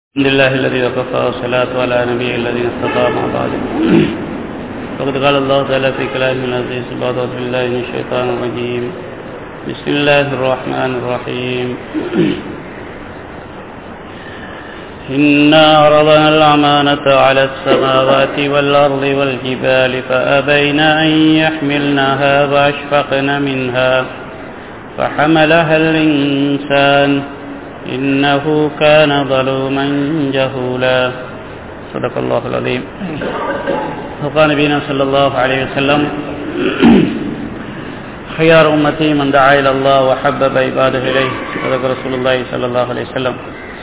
الحمد لله الذي وكفى والصلاة على نبي الذين اصطفى مع بعد فقد قال الله تعالى في كلامه العزيز بعد أعوذ بالله من الشيطان الرجيم بسم الله الرحمن الرحيم إنا عرضنا الأمانة على السماوات والأرض والجبال فأبين أن يحملنها وأشفقن منها فحملها الإنسان إنه كان ظلوما جهولا صدق الله العظيم وقال نبينا صلى الله عليه وسلم خيار أمتي من دعا إلى الله وحبب عباده إليه صدق رسول الله صلى الله عليه وسلم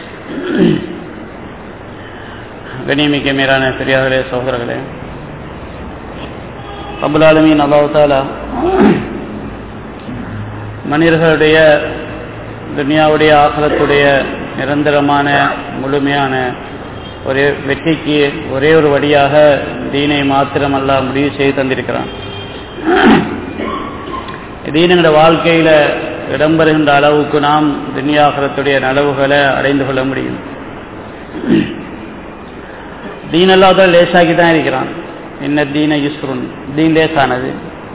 கண்ணியமிக்க மீரான பெரியார்களே சகோதரர்களே அபுல் ஆலமீன் அல்லாஹ் தாலா மனிதர்களுடைய துனியாவுடைய ஆகலத்துடைய நிரந்தரமான முழுமையான ஒரு வெற்றிக்கு ஒரே ஒரு வழியாக தீனை மாத்திரமல்ல முடிவு செய்து தந்திருக்கிறான் தீன் எங்களுடைய வாழ்க்கையில் இடம்பெறுகின்ற அளவுக்கு நாம் துனியாகலத்துடைய நலவுகளை அடைந்து கொள்ள முடியும் தீன் அல்லாத லேசாக்கி தான் இருக்கிறான் என்ன தீன யுஸ்ருன் தீன் லேசானது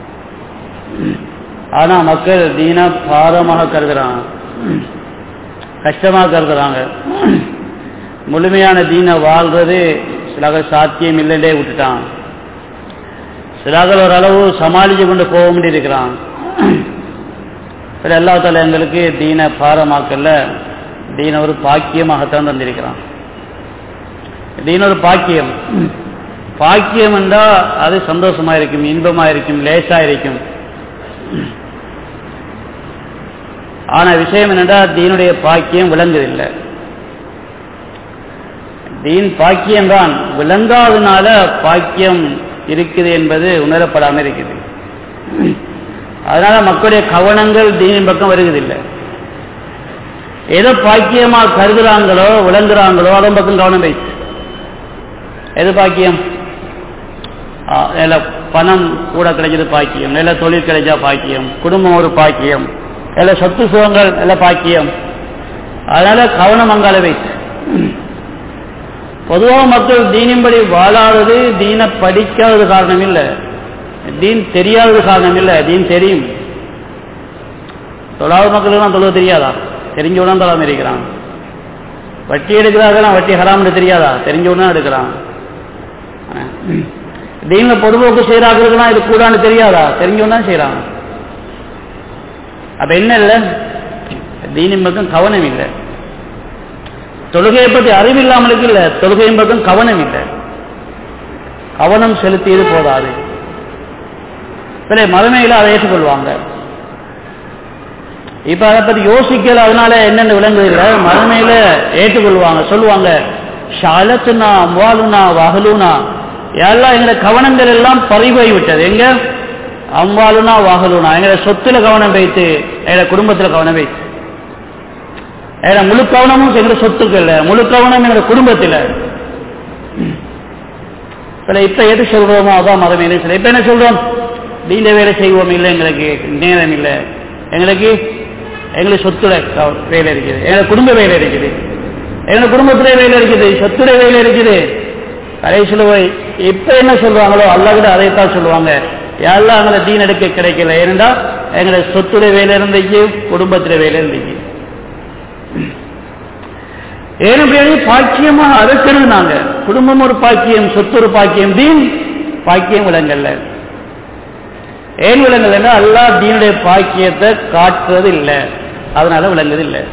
ஆனா மக்கள் தீன பாரமாக கருதுறாங்க கஷ்டமாக கருதுறாங்க முழுமையான தீனை வாழ்றது சிலக சாத்தியம் இல்லைன்னே விட்டுட்டான் சிலகள் ஓரளவு சமாளிச்சு கொண்டு போக முடியிருக்கிறான் எல்லா தலை எங்களுக்கு தீன பாரமாக்கல்ல தீன ஒரு பாக்கியமாகத்தான் தந்திருக்கிறான் தீன ஒரு பாக்கியம் பாக்கியம் என்றா அது சந்தோஷமா இருக்கும் இன்பமா இருக்கும் லேசா இருக்கும் ஆனா விஷயம் என்னடா தீனுடைய பாக்கியம் விளங்குதில்லை தீன் பாக்கியம் தான் விளங்காதனால பாக்கியம் இருக்குது என்பது உணரப்படாமல் இருக்குது அதனால மக்களுடைய கவனங்கள் தீனின் பக்கம் வருவதில்லை எதை பாக்கியமா கருதுறாங்களோ விளங்குறாங்களோ அதன் பக்கம் கவனம் வைத்து எது பாக்கியம் நல்ல பணம் கூட கிடைச்சது பாக்கியம் நல்ல தொழில் கிடைச்சா பாக்கியம் குடும்பம் ஒரு பாக்கியம் நல்ல சொத்து சுகங்கள் நல்ல பாக்கியம் அதனால கவனம் அங்கால வைத்து பொதுவாக மக்கள் தீனின்படி வாழாதது தீன படிக்காதது காரணம் இல்லை தீன் தெரியாதது காரணம் இல்லை தீன் தெரியும் தொழாத மக்களுக்கு தொழுவது தெரியாதா தெரிஞ்சவுடன் தொழாம இருக்கிறான் வட்டி எடுக்கிறாங்க வட்டி ஹராம்னு தெரியாதா தெரிஞ்சவுடன் எடுக்கிறான் தீன்ல பொதுபோக்கு செய்யறாங்களுக்குலாம் இது கூடான்னு தெரியாதா தெரிஞ்சவுடன் செய்யறான் அப்ப என்ன இல்லை தீனின் பக்கம் கவனம் இல்லை தொழுகையை பற்றி அறிவில்லாமலுக்கு இல்லை தொழுகையின் பக்கம் கவனம் இல்லை கவனம் செலுத்தியது போதாது சில மதமையில அதை ஏற்றுக்கொள்வாங்க இப்ப அதை பத்தி யோசிக்கல அதனால என்னென்ன விளங்குதில்லை மதமையில ஏற்றுக்கொள்வாங்க சொல்லுவாங்க ஷாலத்துனா அம்வாலுனா வகலுனா எல்லாம் எங்களை கவனங்கள் எல்லாம் பறிவாய் விட்டது எங்க அம்வாலுனா வாகலுனா எங்களை சொத்துல கவனம் வைத்து எங்களை குடும்பத்துல கவனம் வைத்து எங்களை முழு கவனமும் எங்களை சொத்துக்கள் முழு கவனம் எங்களை குடும்பத்தில் சில இப்ப எது சொல்றோமோ அதான் மதம் இல்லை சில இப்ப என்ன சொல்றோம் நீண்ட வேலை செய்வோம் இல்லை எங்களுக்கு நேரம் இல்லை எங்களுக்கு எங்களுக்கு சொத்துல வேலை இருக்குது எங்களுக்கு குடும்ப வேலை இருக்குது எங்க குடும்பத்திலே வேலை இருக்குது சொத்துல வேலை இருக்குது கடைசியில் போய் இப்ப என்ன சொல்றாங்களோ அல்லாஹ் அதைத்தான் சொல்லுவாங்க யாரெல்லாம் எங்களை தீன் எடுக்க கிடைக்கல ஏனென்றா எங்களை சொத்துல வேலை இருந்துச்சு குடும்பத்துல வேலை இருந்துச்சு ஏன்னு பாக்கியமா அறுக்கிறது நாங்க குடும்பம் ஒரு பாக்கியம் சொத்து ஒரு பாக்கியம் தீன் பாக்கியம் விலங்கல்ல ஏன் விலங்கல் அல்லா தீனுடைய பாக்கியத்தை காட்டுறது இல்லை அதனால விளங்குது இல்லை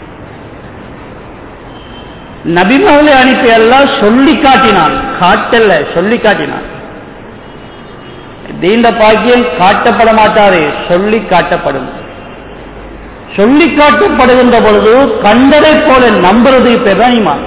நபிமாவிலே அனுப்பி எல்லாம் சொல்லி காட்டினான் காட்டல்ல சொல்லி காட்டினான் தீண்ட பாக்கியம் காட்டப்பட மாட்டாரு சொல்லி காட்டப்படும் சொல்லி காட்டப்படுகின்ற பொழுது கண்டதை போல நம்புறது பேர் தான் ஈமான்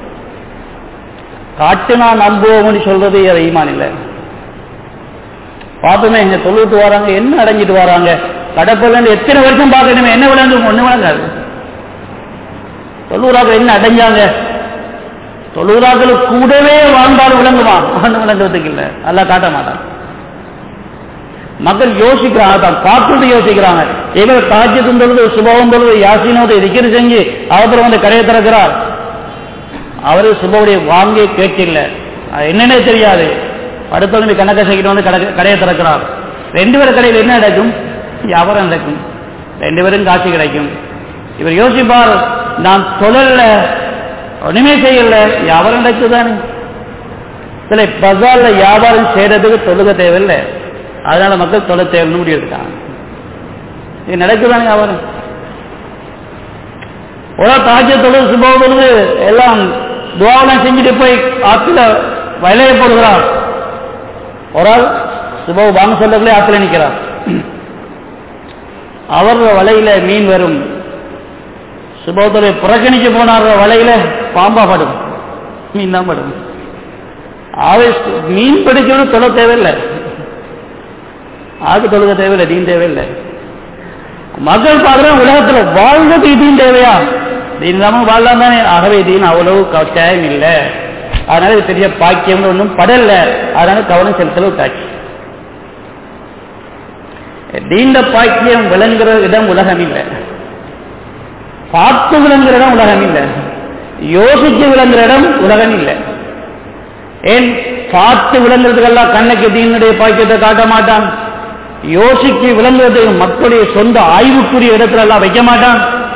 காட்டுனா நம்புவோம்னு சொல்றது அது ஈமான் இல்லை பார்ப்போமே எங்க தொழுவிட்டு வராங்க என்ன அடைஞ்சிட்டு வராங்க கடப்பில் எத்தனை வருஷம் பார்க்கணுமே என்ன விளங்கு ஒண்ணு விளங்காது தொழுவுறாக்கள் என்ன அடைஞ்சாங்க தொழுவுறாக்கள் கூடவே வாழ்ந்தாலும் விளங்குமா ஒன்று விளங்குறதுக்கு இல்லை அல்ல காட்ட மாட்டான் மக்கள் யோசிக்கிறாங்க தான் பார்த்துட்டு யோசிக்கிறாங்க எங்களை தாஜ்யத்தும் தொழுது சுபவம் தொழுது யாசினோதை திக்கிற செஞ்சு அவப்புறம் வந்து கடையை திறக்கிறார் அவரு சுபவுடைய வாங்கி கேட்டில்ல அது என்னன்னே தெரியாது அடுத்தவங்க கணக்க செய்கிட்டு வந்து கடை கடையை திறக்கிறார் ரெண்டு பேர் கடையில் என்ன நடக்கும் வியாபாரம் நடக்கும் ரெண்டு பேரும் காட்சி கிடைக்கும் இவர் யோசிப்பார் நான் தொழல ஒண்ணுமே செய்யல வியாபாரம் நடக்குதானே சில பஜார்ல வியாபாரம் செய்யறதுக்கு தொழுக தேவையில்லை அதனால மக்கள் தொலை தேவைன்னு முடிவு எடுத்தாங்க இது நடக்குதானே வியாபாரம் ஒரு தாஜ்ய தொழில் சுபம் பொழுது எல்லாம் துவாவெல்லாம் செஞ்சுட்டு போய் ஆத்துல வயலைய போடுகிறார் ஒரு ஆள் சுபவ் வாங்க சொல்லக்குள்ளே ஆத்துல நிற்கிறார் அவர் வலையில மீன் வரும் சுபவத்துல புறக்கணிச்சு போனார் வலையில பாம்பா படும் மீன் தான் படும் ஆவே மீன் பிடிக்கணும் தொலை தேவையில்லை ஆக்கு தொழுக தேவையில்லை தீன் தேவையில்லை மக்கள் பார்க்கிறேன் உலகத்துல வாழ்ந்தது தீன் தேவையா தீன் இல்லாம வாழலாம் தானே ஆகவே தீன் அவ்வளவு கட்டாயம் இல்லை அதனால இது பெரிய பாக்கியம்னு ஒன்றும் படல அதனால கவனம் செலுத்தல விட்டாச்சு தீண்ட பாக்கியம் விளங்குற இடம் உலகம் இல்லை பார்த்து விளங்குற இடம் உலகம் இல்லை யோசிச்சு விளங்குற இடம் உலகம் இல்லை ஏன் பார்த்து விளங்குறதுக்கெல்லாம் கண்ணுக்கு தீனுடைய பாக்கியத்தை காட்ட மாட்டான் யோசிச்சு விளங்குறது மக்களுடைய சொந்த ஆய்வுக்குரிய இடத்துல எல்லாம் வைக்க மாட்டான்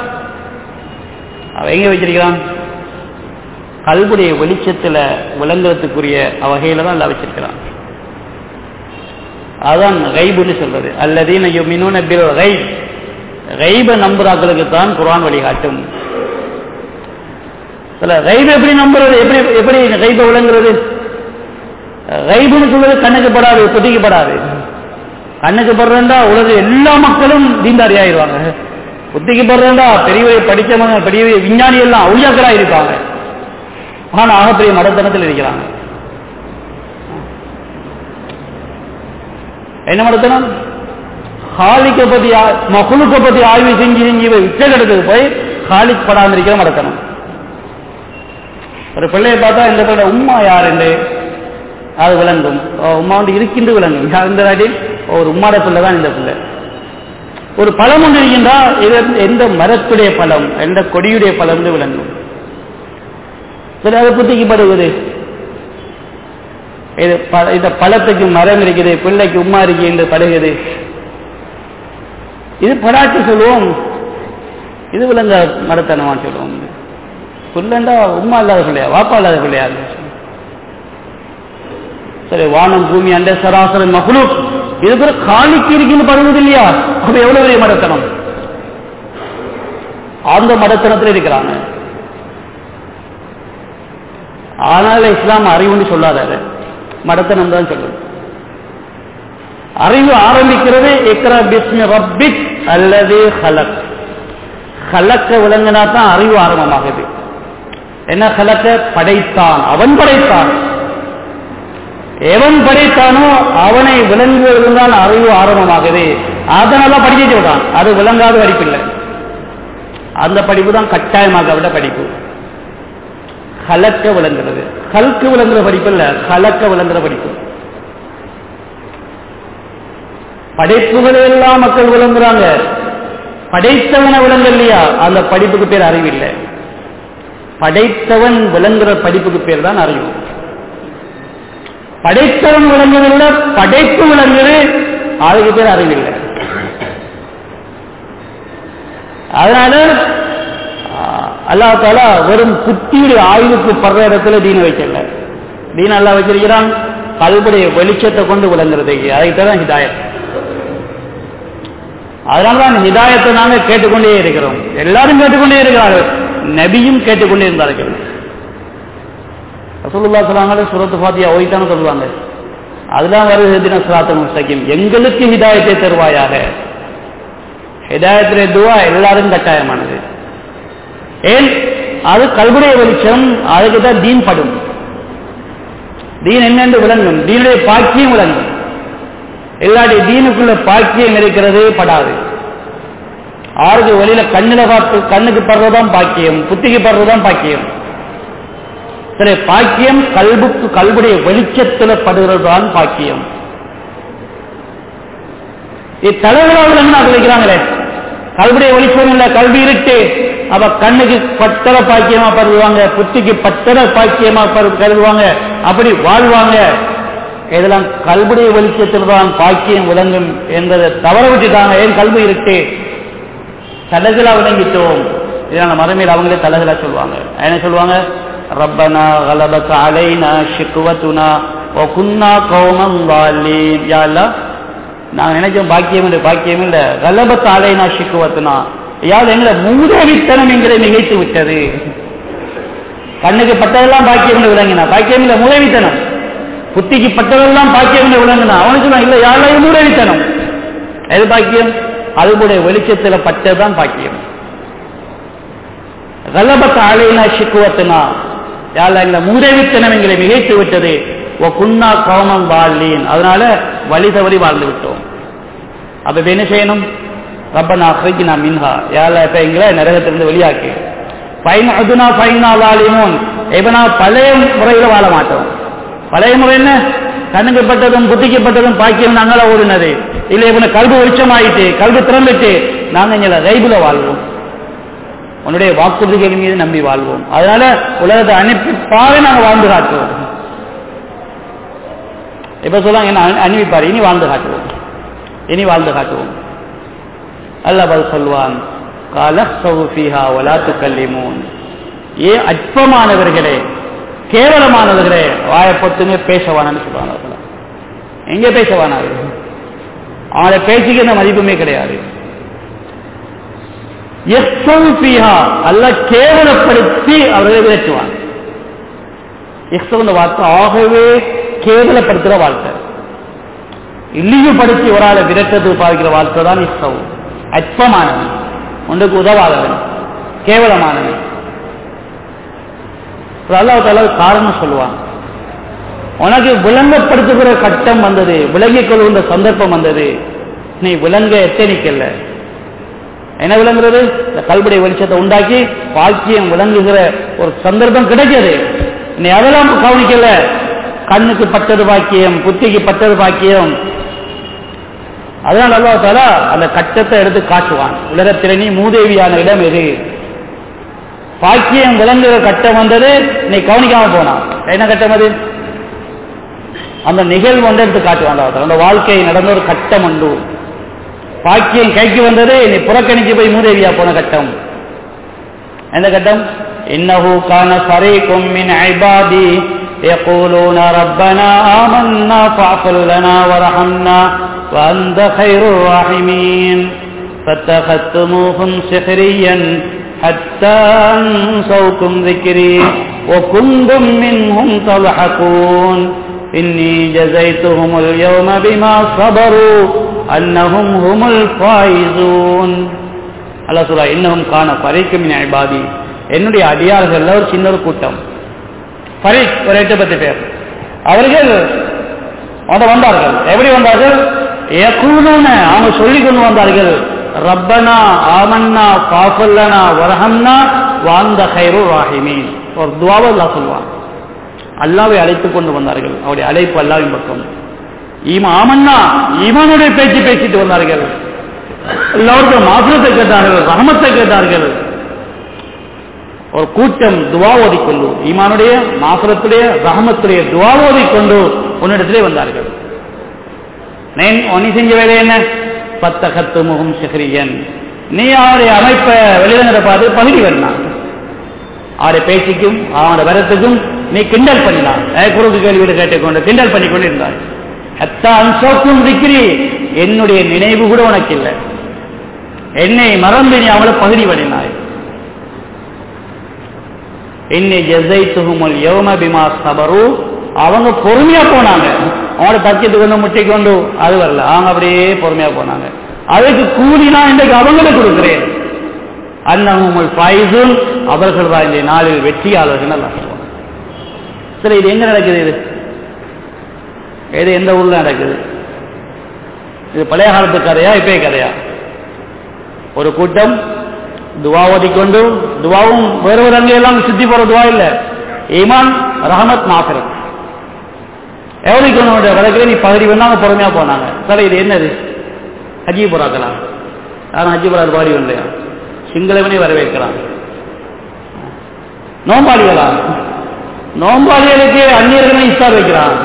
அவன் எங்க வச்சிருக்கிறான் கல்வுடைய வெளிச்சத்துல விளங்குறதுக்குரிய வகையில தான் எல்லாம் வச்சிருக்கிறான் அதான் கைபுன்னு சொல்றது அல்லதீன யுமினூன பில் கைப் கைப நம்புறாக்களுக்கு தான் குரான் வழிகாட்டும் சில கைப எப்படி நம்புறது எப்படி எப்படி கைப விளங்குறது கைபுன்னு சொல்றது கண்ணுக்கு படாது புத்திக்கு படாது கண்ணுக்கு படுறா உலக எல்லா மக்களும் தீண்டாரி ஆயிடுவாங்க புத்திக்கு படுறா பெரிய படிச்சவங்க பெரிய விஞ்ஞானி எல்லாம் அவுளியாக்களா இருப்பாங்க ஆனா ஆகப்பெரிய மடத்தனத்தில் இருக்கிறாங்க என்ன மடத்தனம் ஹாலிக்க பத்தி மகுலுக்க பத்தி ஆய்வு செஞ்சு செஞ்சு உச்சகடத்துக்கு போய் ஹாலிக் படாம இருக்கிற மடத்தனம் ஒரு பிள்ளையை பார்த்தா இந்த பிள்ளை உம்மா யார் என்று அது விளங்கும் உம்மா வந்து இருக்கின்ற விளங்கும் இந்த நாட்டில் ஒரு உம்மாட பிள்ளை தான் இந்த பிள்ளை ஒரு பழம் ஒன்று இருக்கின்றா இது எந்த மரத்துடைய பழம் எந்த கொடியுடைய பழம் விளங்கும் சரி அது புத்திக்கப்படுவது இது இந்த பழத்துக்கு மரம் இருக்குது பிள்ளைக்கு உமா இருக்கு என்று படுகிறது இது படாட்டி சொல்லுவோம் இது விளங்க மரத்தனமான்னு சொல்லுவோம் புள்ளண்டா உமா இல்லாத பிள்ளையா வாப்பா இல்லாத பிள்ளையா சரி வானம் பூமி அண்ட சராசர மகுழு இது பேர் காலிக்கு இருக்குன்னு படுவது இல்லையா அப்ப எவ்வளவு பெரிய மடத்தனம் அந்த மடத்தனத்தில் இருக்கிறாங்க ஆனால் இஸ்லாம் அறிவுன்னு சொல்லாத மடத்தனம் தான் சொல்லுது அறிவு ஆரம்பிக்கிறது இக்ரா பிஸ்மி ரப்பிக் அல்லது ஹலக் ஹலக்க விளங்கினா தான் அறிவு ஆரம்பமாகுது என்ன ஹலக்க படைத்தான் அவன் படைத்தான் எவன் படைத்தானோ அவனை விளங்குவதுதான் அறிவு ஆரம்பமாகுது அதனால படிச்சு விட்டான் அது விளங்காத படிப்பில்லை அந்த படிப்பு தான் கட்டாயமாக விட படிப்பு கலக்க விளங்குறது கல்க்கு விளங்குற படிப்பு இல்ல கலக்க விளங்குற படிப்பு படைப்புகளை எல்லாம் மக்கள் விளங்குறாங்க படைத்தவனை விளங்க இல்லையா அந்த படிப்புக்கு பேர் அறிவில்லை படைத்தவன் விளங்குற படிப்புக்கு பேர் தான் அறிவு படைத்தவன் விளங்குவதில்லை படைப்பு விளங்குது அதுக்கு பேர் அறிவில்லை அதனால அல்லா தாலா வெறும் புத்தியுடைய ஆய்வுக்கு படுற இடத்துல தீன வைக்கல தீன அல்லா வச்சிருக்கிறான் கல்புடைய வெளிச்சத்தை கொண்டு விளங்குறதுக்கு அதைத்தான் ஹிதாயத் அதனால்தான் ஹிதாயத்தை நாங்க கேட்டுக்கொண்டே இருக்கிறோம் எல்லாரும் கேட்டுக்கொண்டே இருக்கிறார்கள் நபியும் கேட்டுக்கொண்டே இருந்தார்கள் ரசூலுல்லா சொல்லாங்க சுரத்து பாத்தியா ஓய்த்தானு சொல்லுவாங்க அதுதான் வருது தின சிராத்த முஸ்தகிம் எங்களுக்கு ஹிதாயத்தை தருவாயாக ஹிதாயத்திலே துவா எல்லாரும் கட்டாயமானது ஏன் அது கல்புடைய வெளிச்சம் அதுக்கு தான் தீன் படும் தீன் என்னென்று விளங்கும் தீனுடைய பாக்கியம் விளங்கும் எல்லாருடைய தீனுக்குள்ள பாக்கியம் இருக்கிறது படாது ஆறுக்கு வெளியில கண்ணில பார்த்து கண்ணுக்கு படுறதுதான் பாக்கியம் புத்திக்கு படுறதுதான் பாக்கியம் சரி பாக்கியம் கல்புக்கு கல்புடைய வெளிச்சத்தில் படுகிறதுதான் பாக்கியம் தலைவராக விளங்கினா அது வைக்கிறாங்களே கல்விடைய வெளிச்சம் இல்ல கல்வி இருக்கு அவ கண்ணுக்கு பத்தர பாக்கியமா கருதுவாங்க புத்திக்கு பத்தர பாக்கியமா கரு- கருதுவாங்க அப்படி வாழ்வாங்க இதெல்லாம் கல்விடைய வெளிச்சத்தில் தான் பாக்கியம் விளங்கும் என்பதை தவற விட்டுட்டாங்க ஏன் கல்வி இருக்கு தலகளா விளங்கிட்டோம் இதனால மறுமையில் அவங்களே தலகளா சொல்லுவாங்க என்ன சொல்லுவாங்க ரப்பனா கலபத் அலைனா ஷிக்வத்துனா ஒகுன்னா கௌமம் வாலீன் யா அல்லாஹ் நாங்க நினைச்சோம் பாக்கியம் இல்லை பாக்கியம் இல்லை கலபத் அலைனா ஷிக்வத்துனா யாவது எங்களை மூதவித்தனம் எங்களை மிகைத்து விட்டது கண்ணுக்கு பட்டதெல்லாம் பாக்கியம் என்று விளங்கினா பாக்கியம் இல்லை மூதவித்தனம் புத்திக்கு பட்டதெல்லாம் பாக்கியம் என்று விளங்கினா அவனுக்கு சொன்னான் இல்லை யாரையும் மூதவித்தனம் எது பாக்கியம் அதுபோடைய வெளிச்சத்தில் பட்டதுதான் பாக்கியம் கலபத் அலைனா ஷிக்குவத்துனா யாழ் எங்களை மூதவித்தனம் எங்களை மிகைத்து விட்டது ஓ குன்னா கோமம் வாழ்லீன் அதனால வழி தவறி வாழ்ந்து விட்டோம் அப்ப இப்ப என்ன செய்யணும் ரப்பனா அஹ்ரிஜ்னா மின்ஹா யாழ் இப்ப எங்களை நரகத்திலிருந்து வெளியாக்கி ஃபைன் அதுனா ஃபைனா வாலிமூன் இப்ப நான் பழைய முறையில் வாழ மாட்டோம் பழைய முறை என்ன கண்ணுக்குப்பட்டதும் புத்திக்கப்பட்டதும் பாக்கியம் நாங்கள ஓடினது இல்லை இவனை கல்வி வெளிச்சமாயிட்டு கல்வி திறந்துட்டு நாங்க எங்களை ரைபுல வாழ்வோம் உன்னுடைய வாக்குறுதிகள் மீது நம்பி வாழ்வோம் அதனால உலகத்தை அனுப்பி பாரு நாங்க வாழ்ந்து காட்டுவோம் இப்ப சொல்லுவாங்க என்ன அனு- அனுப்பிப்பாரு இனி வாழ்ந்து காட்டுவோம் இனி வாழ்ந்து காட்டுவோம் அல்லாஹ் பதில் சொல்வான் கால சௌஃபிஹா வலாத்து கல்லிமூன் ஏ அற்பமானவர்களே கேவலமானவர்களே வாயப்பத்துங்க பேசவானு சொல்லுவாங்க அல்லாஹ். எங்க பேசவானாரு அவங்கள பேச்சுக்கு எந்த மதிப்புமே கிடையாது எஸ்ஸவு ஃபீஹா அல்லாஹ் கேவலப்படுத்தி அவர்களை விரட்டுவான் எஸ்ஸவுன்ற வார்த்தை ஆகவே கேவலப்படுத்துற வார்த்தை இழிவுபடுத்தி ஒரு ஆளை விரட்டது பாதிக்கிற வார்த்தை தான் இஸ்ஸவு அற்பமானவன் ஒன்றுக்கு உதவாதவன் கேவலமானவன் அல்லாஹ் தாலா காரணம் சொல்லுவான் உனக்கு விளங்கப்படுத்துகிற கட்டம் வந்தது விளங்கிக் கொள்கின்ற சந்தர்ப்பம் வந்தது நீ விளங்க எத்தனிக்கல்ல என்ன விளங்குறது இந்த கல்விடைய வெளிச்சத்தை உண்டாக்கி பாக்கியம் விளங்குகிற ஒரு சந்தர்ப்பம் கிடைச்சது நீ அதெல்லாம் கவனிக்கல கண்ணுக்கு பட்டது பாக்கியம் புத்திக்கு பட்டது பாக்கியம் அதனால அல்லாஹ் தாலா அந்த கட்டத்தை எடுத்து காட்டுவான் உலகத்தில் நீ மூதேவியான இடம் எது பாக்கியம் விளங்குகிற கட்டம் வந்தது நீ கவனிக்காம போனான் என்ன கட்டம் அது அந்த நிகழ்வு வந்து எடுத்து காட்டுவான் அல்லாஹ் தாலா. அந்த வாழ்க்கை நடந்த ஒரு கட்டம் உண்டு பாக்கியம் கைக்கு வந்தது நீ புறக்கணிச்சு போய் மூதேவியா போன கட்டம் எந்த கட்டம் இன்னஹு கான ஃபரீகும் மின் இபாதி يقولون ربنا آمنا فاغفر لنا وارحمنا وأنت خير الراحمين فاتخذتموهم سخريا حتى أنسوكم ذكري وكنتم منهم تضحكون إني جزيتهم اليوم بما صبروا أنهم هم الفائزون அல்லா சொல்றா இன்னும் காண பறைக்கும் இபாதி என்னுடைய அடியார்கள் ஒரு சின்ன ஒரு கூட்டம் பரீக் ஒரு எட்டு பத்து பேர் அவர்கள் அவங்க வந்தார்கள் எப்படி வந்தார்கள் ஏக்கூனு அவங்க சொல்லி கொண்டு வந்தார்கள் ரப்பனா ஆமன்னா பாஃபல்லனா வரஹம்னா வாழ்ந்த ஹைரு ராஹிமீன் ஒரு துவாவை அல்லா சொல்லுவான் அல்லாவை அழைத்துக் கொண்டு வந்தார்கள் அவருடைய அழைப்பு அல்லாவின் பக்கம் ஈமா ஆமன்னா ஈமானுடைய பேச்சு பேசிட்டு வந்தார்கள் எல்லாருக்கும் மாத்திரத்தை கேட்டார்கள் ரஹமத்தை கேட்டார்கள் ஒரு கூட்டம் துவா ஓதிக்கொண்டு ஈமானுடைய மாசுரத்துடைய ரஹமத்துடைய துவா ஓதிக்கொண்டு உன்னிடத்திலே வந்தார்கள் நான் நீ செஞ்ச வேலை என்ன பத்தகத்து முகம் சிகரியன் நீ அவருடைய அமைப்பை வெளியிடங்கிற பார்த்து பகுதி வரலாம் அவருடைய பேச்சுக்கும் அவனுடைய வரத்துக்கும் நீ கிண்டல் பண்ணினான் குறுக்கு கேள்வியோடு கேட்டுக்கொண்டு கிண்டல் பண்ணி கொண்டு இருந்தாய் அத்தா அன்சோக்கும் திக்ரி என்னுடைய நினைவு கூட உனக்கு இல்லை என்னை மறந்து நீ அவளை பகுதி பண்ணினாய் என்னை ஜெசை துகுமல் யவம பிமா சபரு அவங்க பொறுமையா போனாங்க அவங்களோட தக்கிட்டு கொண்டு முட்டை கொண்டு அது வரல அவங்க அப்படியே பொறுமையா போனாங்க அதுக்கு கூலி நான் இன்றைக்கு அவங்களுக்கு கொடுக்கிறேன் அன்னமுல் பாய்தும் அவர்கள் தான் இந்த நாளில் வெற்றியாளர்கள் எல்லாம் சொல்லுவாங்க சரி இது எங்க நடக்குது இது இது எந்த ஊர்ல நடக்குது இது பழைய காலத்து கதையா இப்பய கதையா ஒரு கூட்டம் துவா ஓதிக்கொண்டு துவாவும் வேறு ஒரு அங்கெல்லாம் சுத்தி போற துவா இல்ல ஈமான் ரஹமத் நாஃபிரத் எவ்வளவு வழக்கில் நீ பகுதி வந்தாங்க பொறுமையா போனாங்க சரி இது என்னது ஹஜி புறாக்கலாம் யாரும் ஹஜ்ஜி பரார் பாடி இல்லையா சிங்களவனே வரவேற்கிறான் நோம்பாளிகளா நோம்பாளிகளுக்கு அந்நியர்களே இஸ்தார் வைக்கிறான்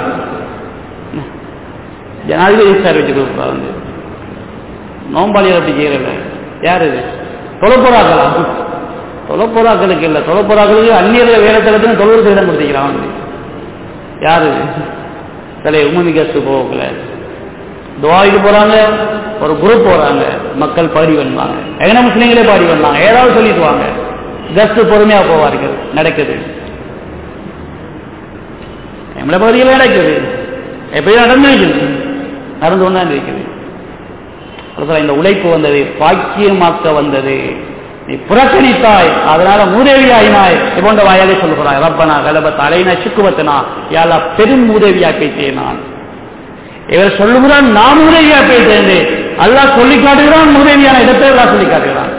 ஜனாதிபதி இஸ்தார் வச்சு கொடுக்குறா வந்து நோம்பாளிகள் அப்படி செய்யறல யார் இது தொலைப்புறாக்களா தொலைப்புறாக்களுக்கு இல்லை தொலைப்புறாக்களுக்கு அந்நியர்கள் வேலை தரத்துன்னு தொழில் இடம் கொடுத்துக்கிறான் வந்து யார் இது சில உமமி கஸ்து போகல துவாய்க்கு போறாங்க ஒரு குரூப் போறாங்க மக்கள் பாடி வந்தாங்க எங்கன முஸ்லீம்களே பாடி வந்தாங்க ஏதாவது சொல்லிட்டு வாங்க கஸ்து பொறுமையா போவார்கள் நடக்குது நம்மள பகுதியில் நடக்குது எப்பயும் நடந்திருக்குது நடந்து கொண்டா இருக்குது அதுபோல இந்த உழைப்பு வந்தது பாக்கியமாக்க வந்தது நீ புறக்கணித்தாய் அதனால மூதேவி ஆயினாய் போன்ற வாயாலே சொல்லுகிறாய் ரப்பனா கலபத் அலைனா சிக்குவத்தனா யாழா பெரும் மூதேவியா பேசிய நான் இவர் சொல்லுகிறான் நான் மூதேவியா பேசுகிறேன் அல்லாஹ் சொல்லி காட்டுகிறான் மூதேவியான இடத்தை எல்லாம் சொல்லி காட்டுகிறான்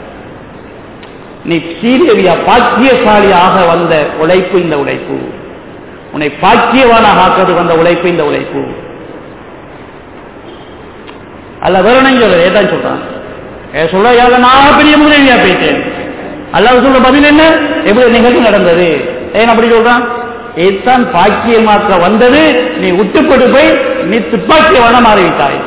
நீ சீதேவியா பாக்கியசாலியாக வந்த உழைப்பு இந்த உழைப்பு உன்னை பாக்கியவானாக ஆக்கிறது வந்த உழைப்பு இந்த உழைப்பு அல்ல வேறணும் சொல்ற ஏதான் சொல்றான் சொல்ற யார நான் பெரிய உதவியா போயிட்டேன் அல்லாஹ் சொல்ற பதில் என்ன எப்படி நிகழ்ச்சி நடந்தது ஏன் அப்படி சொல்றான் இதுதான் பாக்கியமாக்க வந்தது நீ விட்டுப்பட்டு போய் நீ துப்பாக்கியவான மாறிவிட்டாய்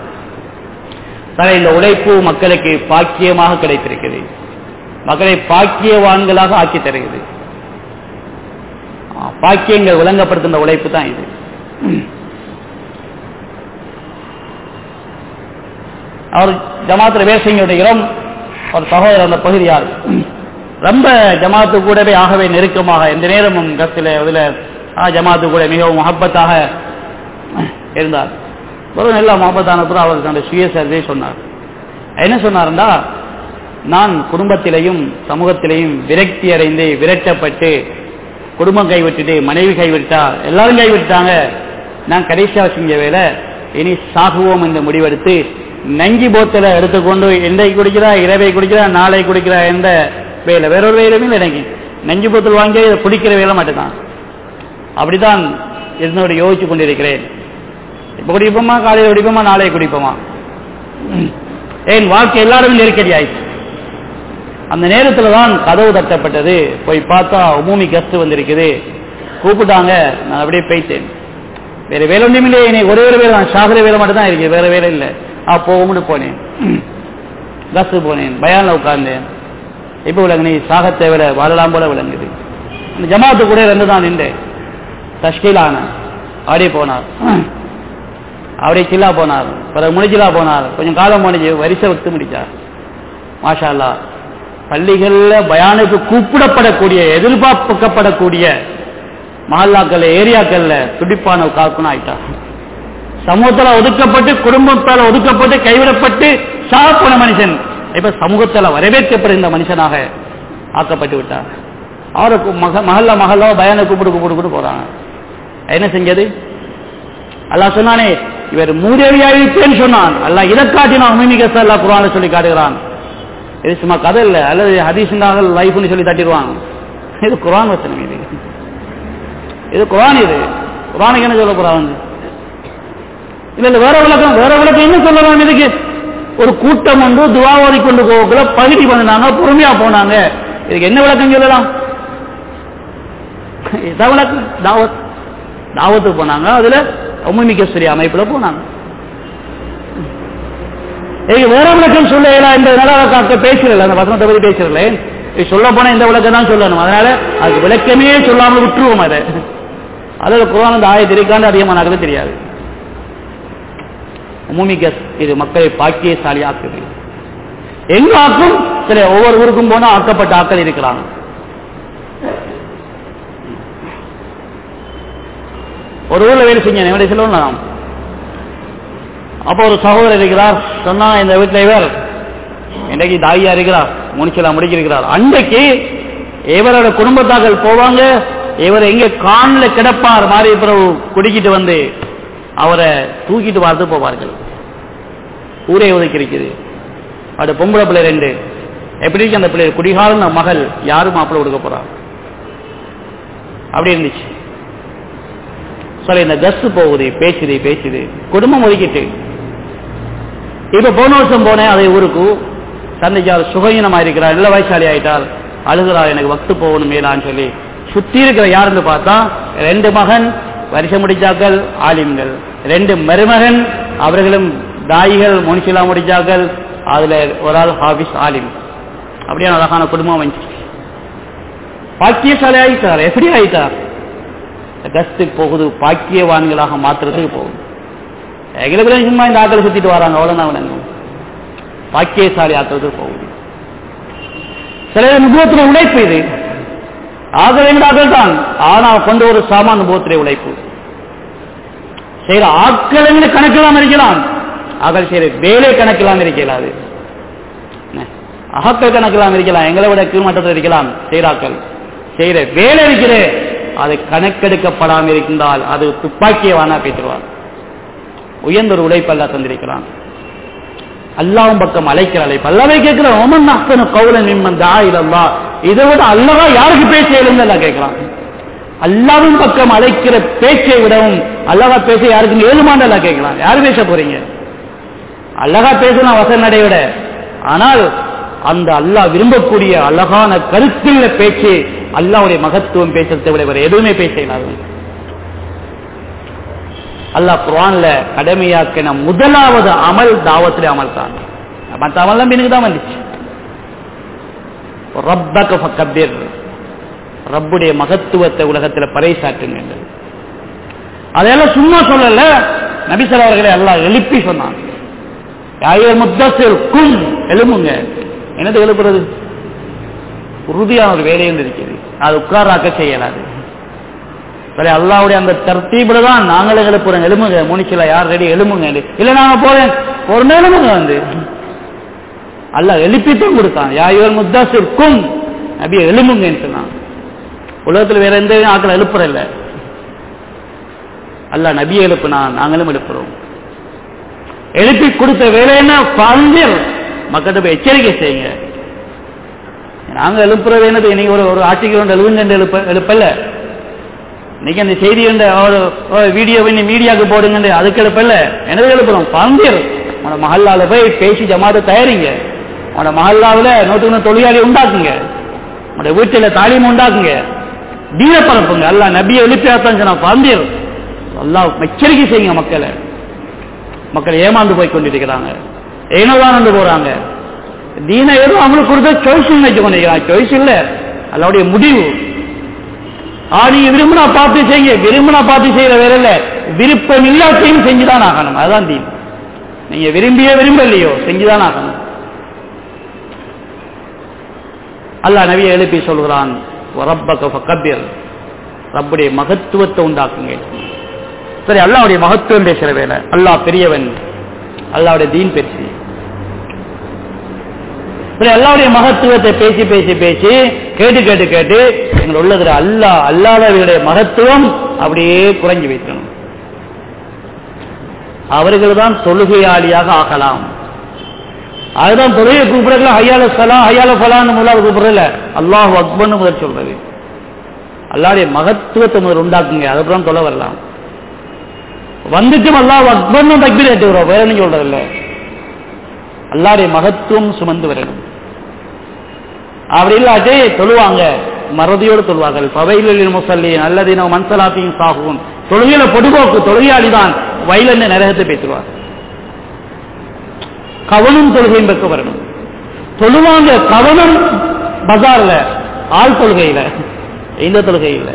இந்த உழைப்பு மக்களுக்கு பாக்கியமாக கிடைத்திருக்கிறது மக்களை பாக்கியவான்களாக ஆக்கி தருகிறது பாக்கியங்கள் விளங்கப்படுத்துகின்ற உழைப்பு தான் இது அவர் ஜமாத்தில் வேலை செய்கிறோம் ஒரு சகோதரர் அந்த பகுதியால் ரொம்ப ஜமாத்து கூடவே ஆகவே நெருக்கமாக எந்த நேரமும் கத்தில் இதில் ஜமாத்து கூட மிகவும் மகப்பத்தாக இருந்தார் ஒரு நல்ல மகப்பத்தான கூட அவருக்கு அந்த சுய சர்வே சொன்னார் என்ன சொன்னார்டா நான் குடும்பத்திலையும் சமூகத்திலையும் விரக்தி அடைந்து விரட்டப்பட்டு குடும்பம் கைவிட்டுட்டு மனைவி கைவிட்டா எல்லாரும் கைவிட்டாங்க நான் கடைசியாக செஞ்ச வேலை இனி சாகுவோம் என்று முடிவெடுத்து நங்கி போத்தல எடுத்துக்கொண்டு எந்தை குடிக்கிறா இரவை குடிக்கிறா நாளை குடிக்கிறா எந்த வேலை வேறொரு வேலையுமே எனக்கு நஞ்சு போத்தல் வாங்கி இதை குடிக்கிற வேலை மட்டும்தான் அப்படித்தான் என்னோட யோசிச்சு கொண்டிருக்கிறேன் இப்ப குடிப்போமா காலையில் குடிப்போமா நாளை குடிப்போமா ஏன் வாழ்க்கை எல்லாருமே நெருக்கடி ஆயிடுச்சு அந்த நேரத்தில் தான் கதவு தட்டப்பட்டது போய் பார்த்தா உமூமி கஸ்ட் வந்திருக்குது கூப்பிட்டாங்க நான் அப்படியே போயிட்டேன் வேற வேலை ஒன்றுமில்லை இன்னைக்கு ஒரே ஒரு வேலை தான் சாகர வேலை மட்டும் தான் இருக்கு வேற வேலை இல்லை ஆ போகும்னு போனேன் கஸ்ட் போனேன் பயானில் உட்கார்ந்தேன் இப்போ விளங்கு நீ சாகத்தை விட வாழலாம் போல விளங்குது அந்த ஜமாத்து கூட இருந்து தான் நின்றேன் தஷ்கீலான அப்படியே போனார் அப்படியே சில்லா போனார் பிறகு முடிச்சிலா போனார் கொஞ்சம் காலம் முடிஞ்சு வரிசை விட்டு முடிச்சார் மாஷா அல்லா பள்ளிகளில் பயானுக்கு கூப்பிடப்படக்கூடிய எதிர்பார்க்கப்படக்கூடிய மஹல்லாக்கள்ல ஏரியாக்கள்ல துடிப்பான காக்குன்னு ஆயிட்டான் சமூகத்தில் ஒதுக்கப்பட்டு குடும்பத்தால் ஒதுக்கப்பட்டு கைவிடப்பட்டு சாப்பின மனுஷன் இப்ப சமூகத்தில் வரவேற்கப்படுகின்ற மனுஷனாக ஆக்கப்பட்டு விட்டார் அவருக்கு மக மகல்ல மகல்லோ பயான கூப்பிடு கூப்பிடு கூப்பிட்டு போறாங்க என்ன செஞ்சது அல்லாஹ் சொன்னானே இவர் மூதேவியாயிட்டேன்னு சொன்னான் அல்லாஹ் இதை காட்டினான் உமிமிகச அல்லா குரான சொல்லி காட்டுகிறான் இது சும்மா கதை இல்லை அல்லது ஹதீசுங்காக லைஃப்னு சொல்லி தட்டிடுவாங்க இது குரான் வசனம் இது இது குரான் இது குரானுக்கு என்ன சொல்ல போறாங்க இல்ல இல்ல வேற விளக்கம் வேற விளக்கம் என்ன சொல்லலாம் இதுக்கு ஒரு கூட்டம் ஒன்று துவாவதி கொண்டு போகக்குள்ள பகுதி பண்ணினாங்க பொறுமையா போனாங்க இதுக்கு என்ன விளக்கம் சொல்லலாம் இதான் விளக்கம் தாவத் தாவத்துக்கு போனாங்க அதுல அமுமிகஸ்வரி அமைப்புல போனாங்க ஏய், வேற விளக்கம் சொல்லலாம் என்பதனால பேசல அந்த வசனத்தை பத்தி பேசல சொல்ல போனா இந்த விளக்கம் தான் சொல்லணும் அதனால அதுக்கு விளக்கமே சொல்லாமல் விட்டுருவோம் அதை அதில் குரான் அந்த ஆயத்தை இருக்காண்டு அதிகமானாக்கிறது தெரியாது உமுமிகஸ் இது மக்களை பாக்கியசாலி ஆக்குது எங்க ஆக்கும் சில ஒவ்வொரு ஊருக்கும் போனா ஆக்கப்பட்ட ஆக்கள் இருக்கிறாங்க ஒரு ஊர்ல வேலை செஞ்சேன் என்னுடைய சொல்லணும் அப்போ ஒரு சகோதரர் இருக்கிறார் சொன்னா இந்த வீட்டில் இவர் இன்றைக்கு தாயா இருக்கிறார் முடிச்சலாம் முடிச்சிருக்கிறார் அன்றைக்கு இவரோட குடும்பத்தாக்கள் போவாங்க இவர் எங்க கான்ல கிடப்பார் மாதிரி பிறகு குடிக்கிட்டு வந்து அவரை தூக்கிட்டு பார்த்து போவார்கள் ஊரே ஒதுக்கி இருக்குது அது பொம்பளை பிள்ளை ரெண்டு எப்படி இருக்கு அந்த பிள்ளை குடிகால மகள் யாரும் மாப்பிள்ளை கொடுக்க போறா அப்படி இருந்துச்சு சரி இந்த கஸ் போகுது பேசுது பேசுது குடும்பம் ஒதுக்கிட்டு இப்ப போன வருஷம் போனேன் அதே ஊருக்கு சந்திச்சார் சுகீனமா இருக்கிறார் நல்ல வயசாளி ஆயிட்டார் அழுகிறார் எனக்கு வக்து போகணும் மேலான்னு சொல்லி சுத்தி இருக்கிற யாருன்னு பார்த்தா ரெண்டு மகன் வருஷம் முடிச்சாக்கள் ஆலிம்கள் ரெண்டு மருமகன் அவர்களும் தாயிகள் முனிசிலா முடிச்சாக்கள் அதுல ஒரு ஆள் ஹாபிஸ் ஆலிம் அப்படியே அழகான குடும்பம் வந்துச்சு பாக்கியசாலை ஆயிட்டார் எப்படி ஆயிட்டார் கஸ்துக்கு போகுது பாக்கியவான்களாக மாத்துறதுக்கு போகுது எங்களுக்கு சும்மா இந்த ஆக்களை சுத்திட்டு வராங்க அவ்வளவுதான் விளங்கும் பாக்கியசாலி ஆக்குறதுக்கு போகுது சில அனுபவத்துல உழைப்பு இது ஆக வேண்டாக்கள் தான் ஆனா கொண்டு ஒரு சாமான் அனுபவத்திலே உழைப்பு செய்யற ஆட்கள் கணக்கெல்லாம் இருக்கலாம் ஆக்கள் செய்யற வேலை கணக்கெல்லாம் இருக்கலாது அகக்கள் கணக்கெல்லாம் இருக்கலாம் எங்களை விட கீழ்மட்டத்தில் இருக்கலாம் செய்கிறாக்கள் செய்யற வேலை இருக்கிறே அது கணக்கெடுக்கப்படாமல் இருந்தால் அது துப்பாக்கியை வானா பேசுவார் உயர்ந்த ஒரு உழைப்பு அல்லா தந்திருக்கிறான் அல்லாவும் பக்கம் அழைக்கிற அழைப்பு அல்லாவே கேட்கிற ஓமன் அஸ்தனு கவுலன் நிம்மன் தாயிலல்லா இதை விட அல்லவா யாருக்கு பேச எழுந்து எல்லாம் கேட்கலாம் அல்லாவின் பக்கம் அழைக்கிற பேச்சை விடவும் அல்லவா பேச யாருக்கு ஏழுமாண்டெல்லாம் கேட்கலாம் யாரு பேச போறீங்க அழகா பேசலாம் வசன நடை விட ஆனால் அந்த அல்லாஹ் விரும்பக்கூடிய அழகான கருத்துள்ள பேச்சு அல்லாவுடைய மகத்துவம் பேசுறதை விட வேற எதுவுமே பேச இல்லாது அல்லாஹ் குரான்ல கடமையாக்கின முதலாவது அமல் தாவத்திலே அமல் தான் மற்ற அமல் பின்னுக்கு தான் வந்துச்சு ரப்பக ஃபக்கபிர் ரப்புடைய மகத்துவத்தை உலகத்தில் பறைசாற்றுங்க அதையெல்லாம் சும்மா சொல்லல நபிசல் அவர்களை எல்லாம் எழுப்பி சொன்னாங்க யாயர் முத்தசில் கும் எழுமுங்க என்னது எழுப்புறது உறுதியான ஒரு வேலையில் இருக்கிறது அது உட்காராக்க செய்யலாது சரி அல்லாவுடைய அந்த தர்த்தீபில் தான் நாங்களே எழுப்புறோம் எழுமுங்க முனிச்சில யார் ரெடி எழுமுங்க இல்ல நாங்க போறேன் ஒரு எழுமுங்க வந்து அல்ல எழுப்பித்தான் கொடுத்தான் யாயோர் முத்தாசிற்கும் நபிய எழுமுங்கன்னு சொன்னான் உலகத்தில் வேற எந்த ஆக்களை எழுப்புற இல்ல அல்ல நபியை எழுப்புனா நாங்களும் எழுப்புறோம் எழுப்பி கொடுத்த வேலை என்ன பந்திர் மக்கள்கிட்ட போய் எச்சரிக்கை செய்யுங்க நாங்க எழுப்புறது என்னது இன்னைக்கு ஒரு ஒரு ஆட்சிக்கு ஒன்று எழுதுங்க எழுப்ப எழுப்பல இன்னைக்கு அந்த செய்தி வீடியோ பண்ணி மீடியாவுக்கு போடுங்க அதுக்கு எழுப்பல என்னது எழுப்புறோம் பந்திர் உன மஹல்லால போய் பேசி ஜமாத்தை தயாரிங்க உன மஹல்லாவில் நூற்றுக்கு தொழிலாளி உண்டாக்குங்க உங்களோட வீட்டில் தாலியம் உண்டாக்குங்க தீர பரப்புங்க அல்ல நபியை எழுப்பியாத்தான் சொன்னா பந்திர் எல்லாம் எச்சரிக்கை செய்யுங்க மக்களை மக்கள் ஏமாந்து போய் கொண்டிருக்கிறாங்க ஏனோதான் வந்து போறாங்க தீன ஏதோ அவங்களுக்கு கொடுத்த சாய்ஸ் வச்சு கொண்டிருக்கிறாங்க சாய்ஸ் இல்ல அதோடைய முடிவு ஆ நீங்க விரும்பினா பார்த்து செய்யுங்க விரும்பினா பார்த்து செய்யற வேற இல்ல விருப்பம் இல்லாத்தையும் செஞ்சுதான் ஆகணும் அதுதான் தீன் நீங்க விரும்பியே விரும்பலையோ செஞ்சுதான் ஆகணும் அல்லா நவியை எழுப்பி சொல்கிறான் கபீர் ரப்புடைய மகத்துவத்தை உண்டாக்குங்க சரி அல்லாவுடைய மகத்துவம் பேசுற வேலை அல்லாஹ் பெரியவன் அல்லாவுடைய தீன் பெருசி சரி அல்லாவுடைய மகத்துவத்தை பேசி பேசி பேசி கேட்டு கேட்டு கேட்டு எங்கள் உள்ளதுல அல்லா அல்லாதவர்களுடைய மகத்துவம் அப்படியே குறைஞ்சு வைக்கணும் அவர்கள் தான் தொழுகையாளியாக ஆகலாம் அதுதான் தொழுகை கூப்பிடல ஹையால சலா ஹையால ஃபலான்னு முதலாவது கூப்பிடல அல்லாஹ் அக்பர்னு முதல் சொல்றது அல்லாவுடைய மகத்துவத்தை முதல் உண்டாக்குங்க அதுக்கப்புறம் தொலை வரலாம் வந்துட்டும் அல்லாஹ் அக்பர்னு தக்பீர் ஏற்றி வரும் வேற என்ன சொல்றது இல்ல அல்லாவுடைய மகத்துவம் சுமந்து வரணும் அப்படி இல்லாட்டி தொழுவாங்க மறதியோடு தொழுவார்கள் பவைகளில் முசல்லி அல்லது நம்ம மன்சலாத்தையும் சாகும் தொழுகையில பொதுபோக்கு தொழுகையாளி தான் வயலன்னு நரகத்தை பேசுவார் கவனம் தொழுகையும் பெற்க வரணும் தொழுவாங்க கவனம் பஜார்ல ஆள் தொழுகையில இந்த தொழுகையில்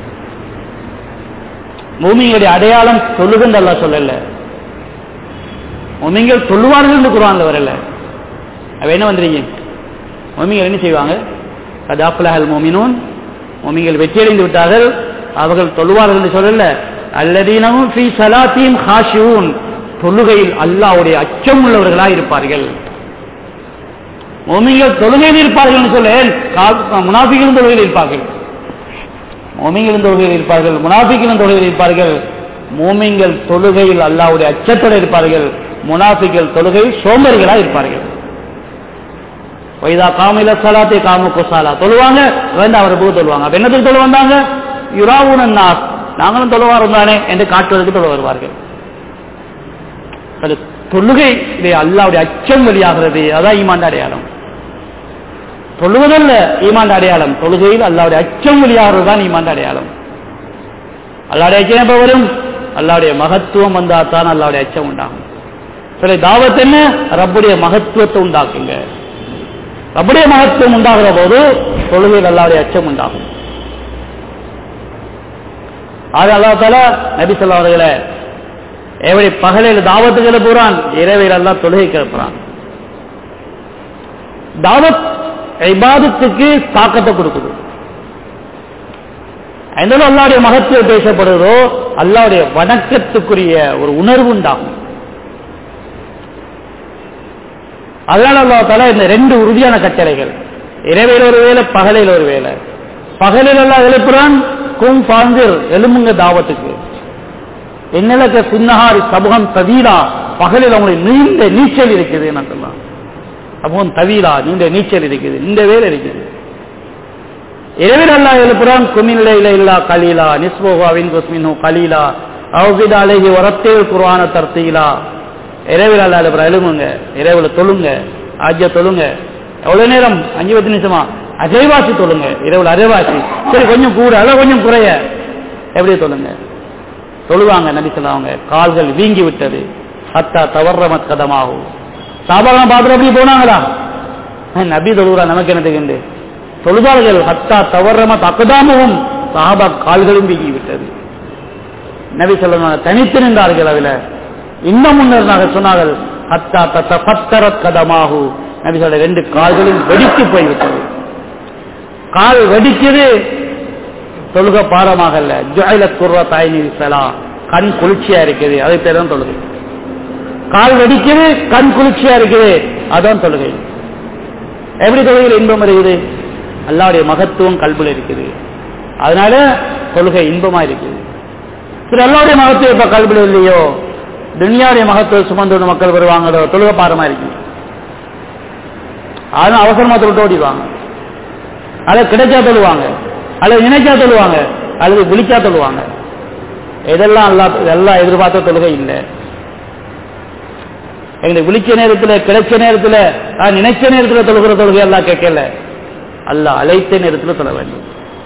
பூமியுடைய அடையாளம் தொழுகுன்னு அல்ல சொல்லல உமிங்கள் சொல்லுவார்கள் குரான்ல வரல அவ என்ன வந்துறீங்க மொமிகள் என்ன செய்வாங்க கதாப்புலகல் மோமினோன் மொமிகள் வெற்றியடைந்து விட்டார்கள் அவர்கள் தொழுவார்கள் என்று சொல்லல அல்லதீனமும் ஃபீ சலாத்தீம் ஹாஷியூன் தொழுகையில் அல்லாவுடைய அச்சம் உள்ளவர்களாக இருப்பார்கள் மோமிகள் தொழுகையில் இருப்பார்கள் என்று சொல்ல முனாபிகளும் தொழுகையில் இருப்பார்கள் மோமிங்களும் தொழுகையில் இருப்பார்கள் முனாபிகளும் தொழுகையில் இருப்பார்கள் மோமிங்கள் தொழுகையில் அல்லாவுடைய அச்சத்தோடு இருப்பார்கள் முனாபிகள் தொழுகையில் சோம்பர்களாக இருப்பார்கள் வைதா காமில சலாத்தை காம குசாலா தொழுவாங்க வேண்டாம் அவர் போது தொழுவாங்க அப்ப என்னத்துக்கு தொழு வந்தாங்க யுராவுன் நாஸ் நாங்களும் தொழுவாரம் தானே என்று காட்டுவதற்கு தொழு வருவார்கள் தொழுகை இது அல்லாவுடைய அச்சம் வெளியாகிறது அதான் ஈமான் அடையாளம் தொழுவதல்ல ஈமான் அடையாளம் தொழுகையில் அல்லாவுடைய அச்சம் வெளியாகிறது தான் ஈமான் அடையாளம் அல்லாவுடைய அச்சம் எப்ப வரும் அல்லாவுடைய மகத்துவம் வந்தால் தான் அல்லாவுடைய அச்சம் உண்டாகும் சில தாவத் என்ன ரப்புடைய மகத்துவத்தை உண்டாக்குங்க ரப்புடைய மகத்துவம் உண்டாகிற போது தொழுகையில் அல்லாவுடைய அச்சம் உண்டாகும் ஆக அல்லா தாலா நபி சொல்லா அவர்களை எப்படி பகலில் தாவத்துக்கு எழுப்புறான் இரவில் எல்லாம் தொழுகை கிளப்புறான் தாவத் இபாதத்துக்கு தாக்கத்தை கொடுக்குது எந்த அல்லாவுடைய மகத்துவம் பேசப்படுகிறோ அல்லாவுடைய வணக்கத்துக்குரிய ஒரு உணர்வு உண்டாகும் அதனால அல்லா தாலா இந்த ரெண்டு உறுதியான கட்டளைகள் இரவில் ஒரு வேலை பகலில் ஒரு வேலை பகலில் எல்லாம் எழுப்புறான் கும் பாந்திர் எலும்புங்க தாவத்துக்கு என்னலக்க சின்னஹாரி சமூகம் தவீலா பகலில் அவங்களுக்கு நீண்ட நீச்சல் இருக்குது என்ன சொல்லலாம் சமூகம் தவீலா நீண்ட நீச்சல் இருக்குது இந்த வேலை இருக்குது இரவில் அல்லா எழுப்புறான் குமில்ல இல்ல இல்லா கலீலா நிஸ்போகாவின் குஸ்மினோ கலீலா அவுகித அழகி உரத்தேல் குருவான தர்த்தீலா இரவில் அல்லா எழுப்புறா எழுமுங்க இரவில் தொழுங்க ஆஜ்ய தொழுங்க எவ்வளவு நேரம் அஞ்சு பத்து நிமிஷமா அஜைவாசி தொழுங்க இரவில் அரைவாசி சரி கொஞ்சம் கூட அல்ல கொஞ்சம் குறைய எப்படி தொழுங்க தொழுவாங்க நபி சொல்லாங்க கால்கள் வீங்கி விட்டது ஹத்தா தவறமத் கதமாகும் சாபாக பாத்திரம் அப்படி போனாங்களா நபி தொழுகிறா நமக்கு என்ன தெரியுது தொழுதார்கள் ஹத்தா தவறமத் அக்கதாமவும் சாபா கால்களும் வீங்கி விட்டது நபி சொல்லுவாங்க தனித்து நின்றார்கள் அதில் இன்னும் முன்னர் சொன்னார்கள் ஹத்தா தத்த பத்தர கதமாகு நபி சொல்ற ரெண்டு கால்களும் வெடித்து போய்விட்டது கால் வெடிக்குது தொழுக பாரமாக இல்ல ஜுவைல குர்வ தாய் நீசலா கண் குளிர்ச்சியா இருக்குது அதை பேர் தான் தொழுகை கால் வெடிக்குது கண் குளிர்ச்சியா இருக்குது அதான் தொழுகை எப்படி தொழுகையில் இன்பம் இருக்குது அல்லாவுடைய மகத்துவம் கல்புல இருக்குது அதனால தொழுகை இன்பமா இருக்குது சரி அல்லாவுடைய மகத்துவம் இப்ப கல்புல இல்லையோ துனியாவுடைய மகத்துவம் சுமந்து மக்கள் வருவாங்களோ தொழுக பாரமா இருக்கு அதனால அவசரமா தொட்டு ஓடிடுவாங்க அதை கிடைச்சா தொழுவாங்க அல்லது நினைச்சா தொழுவாங்க அல்லது விழிச்சா தொழுவாங்க இதெல்லாம் அல்லா எல்லாம் எதிர்பார்த்த தொழுகை இல்லை எங்களுக்கு விழிச்ச நேரத்தில் கிடைச்ச நேரத்தில் நினைச்ச நேரத்தில் தொழுகிற தொழுகை எல்லாம் கேட்கல அல்ல அழைத்த நேரத்தில் தொழ வேண்டும்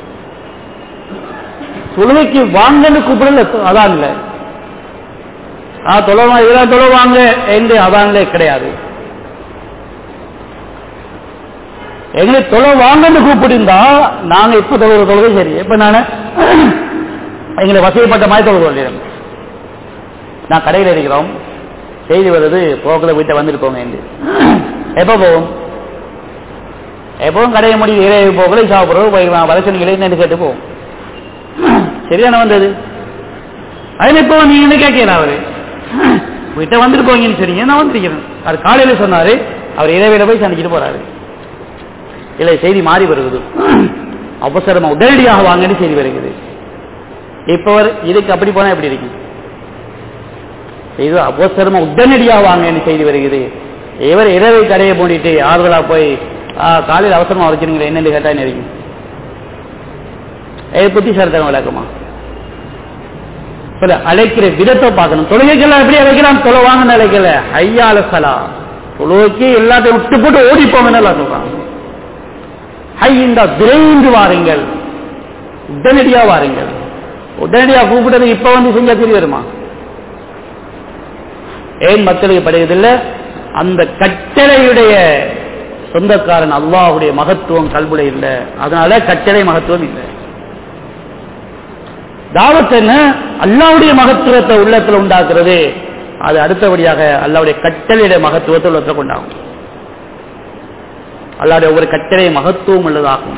தொழுகைக்கு வாங்கன்னு கூப்பிடல அதான் இல்லை ஆ தொழுவா இதெல்லாம் தொழுவாங்க என்று அதான்ல கிடையாது எங்களை தொலை வாங்கன்னு கூப்பிட்டுருந்தா நாங்க இப்ப தொழுகிற தொழுகை சரி இப்ப நான் எங்களை வசதிப்பட்ட மாதிரி தொழுக வேண்டியது நான் கடையில் இருக்கிறோம் செய்தி வருது போக்குல வீட்டை வந்துட்டு போங்க என்று எப்ப போவோம் எப்பவும் கடையை முடி இறைய போகல சாப்பிடுறோம் போய்க்கலாம் வளர்ச்சி இளைஞர் கேட்டு போவோம் சரியான வந்தது அதில் இப்போ நீங்க கேட்கல அவரு வீட்டை வந்துட்டு போங்கன்னு சரிங்க நான் வந்திருக்கிறேன் அவர் காலையில சொன்னாரு அவர் இறைவில போய் சந்திச்சுட்டு போறாரு இல்லை செய்தி மாறி வருகிறது அவசரமா உடனடியாக வாங்கன்னு செய்தி வருகிறது இப்ப இதுக்கு அப்படி போனா எப்படி இருக்கு இது அவசரமா உடனடியாக வாங்கன்னு செய்தி வருகிறது இவர் இரவு கடையை மூடிட்டு ஆறுதலா போய் காலையில் அவசரமா வச்சுருங்களேன் என்னென்னு கேட்டா என்ன இருக்கும் புத்திசாலித்தனம் விளக்கமா சொல்ல அழைக்கிற விதத்தை பார்க்கணும் தொழுகைக்கெல்லாம் எப்படி அழைக்கலாம் தொலை வாங்க அழைக்கல ஐயால சலா தொழுகைக்கு எல்லாத்தையும் விட்டு போட்டு ஓடி போங்கன்னு எல்லாம் சொல்றாங்க ஹை இந்த விரைந்து வாருங்கள் உடனடியா வாருங்கள் உடனடியா கூப்பிட்டது இப்ப வந்து செஞ்சா தெரிய வருமா ஏன் மக்களுக்கு படையதில்லை அந்த கட்டளையுடைய சொந்தக்காரன் அல்லாஹுடைய மகத்துவம் கல்புடைய இல்லை அதனால கட்டளை மகத்துவம் இல்லை தாவத் என்ன அல்லாவுடைய மகத்துவத்தை உள்ளத்தில் உண்டாக்குறது அது அடுத்தபடியாக அல்லாவுடைய கட்டளையுடைய மகத்துவத்தை உள்ளத்தில் கொண்டாகும் அல்லாவுடைய ஒவ்வொரு கட்டளை மகத்துவம் உள்ளதாகும்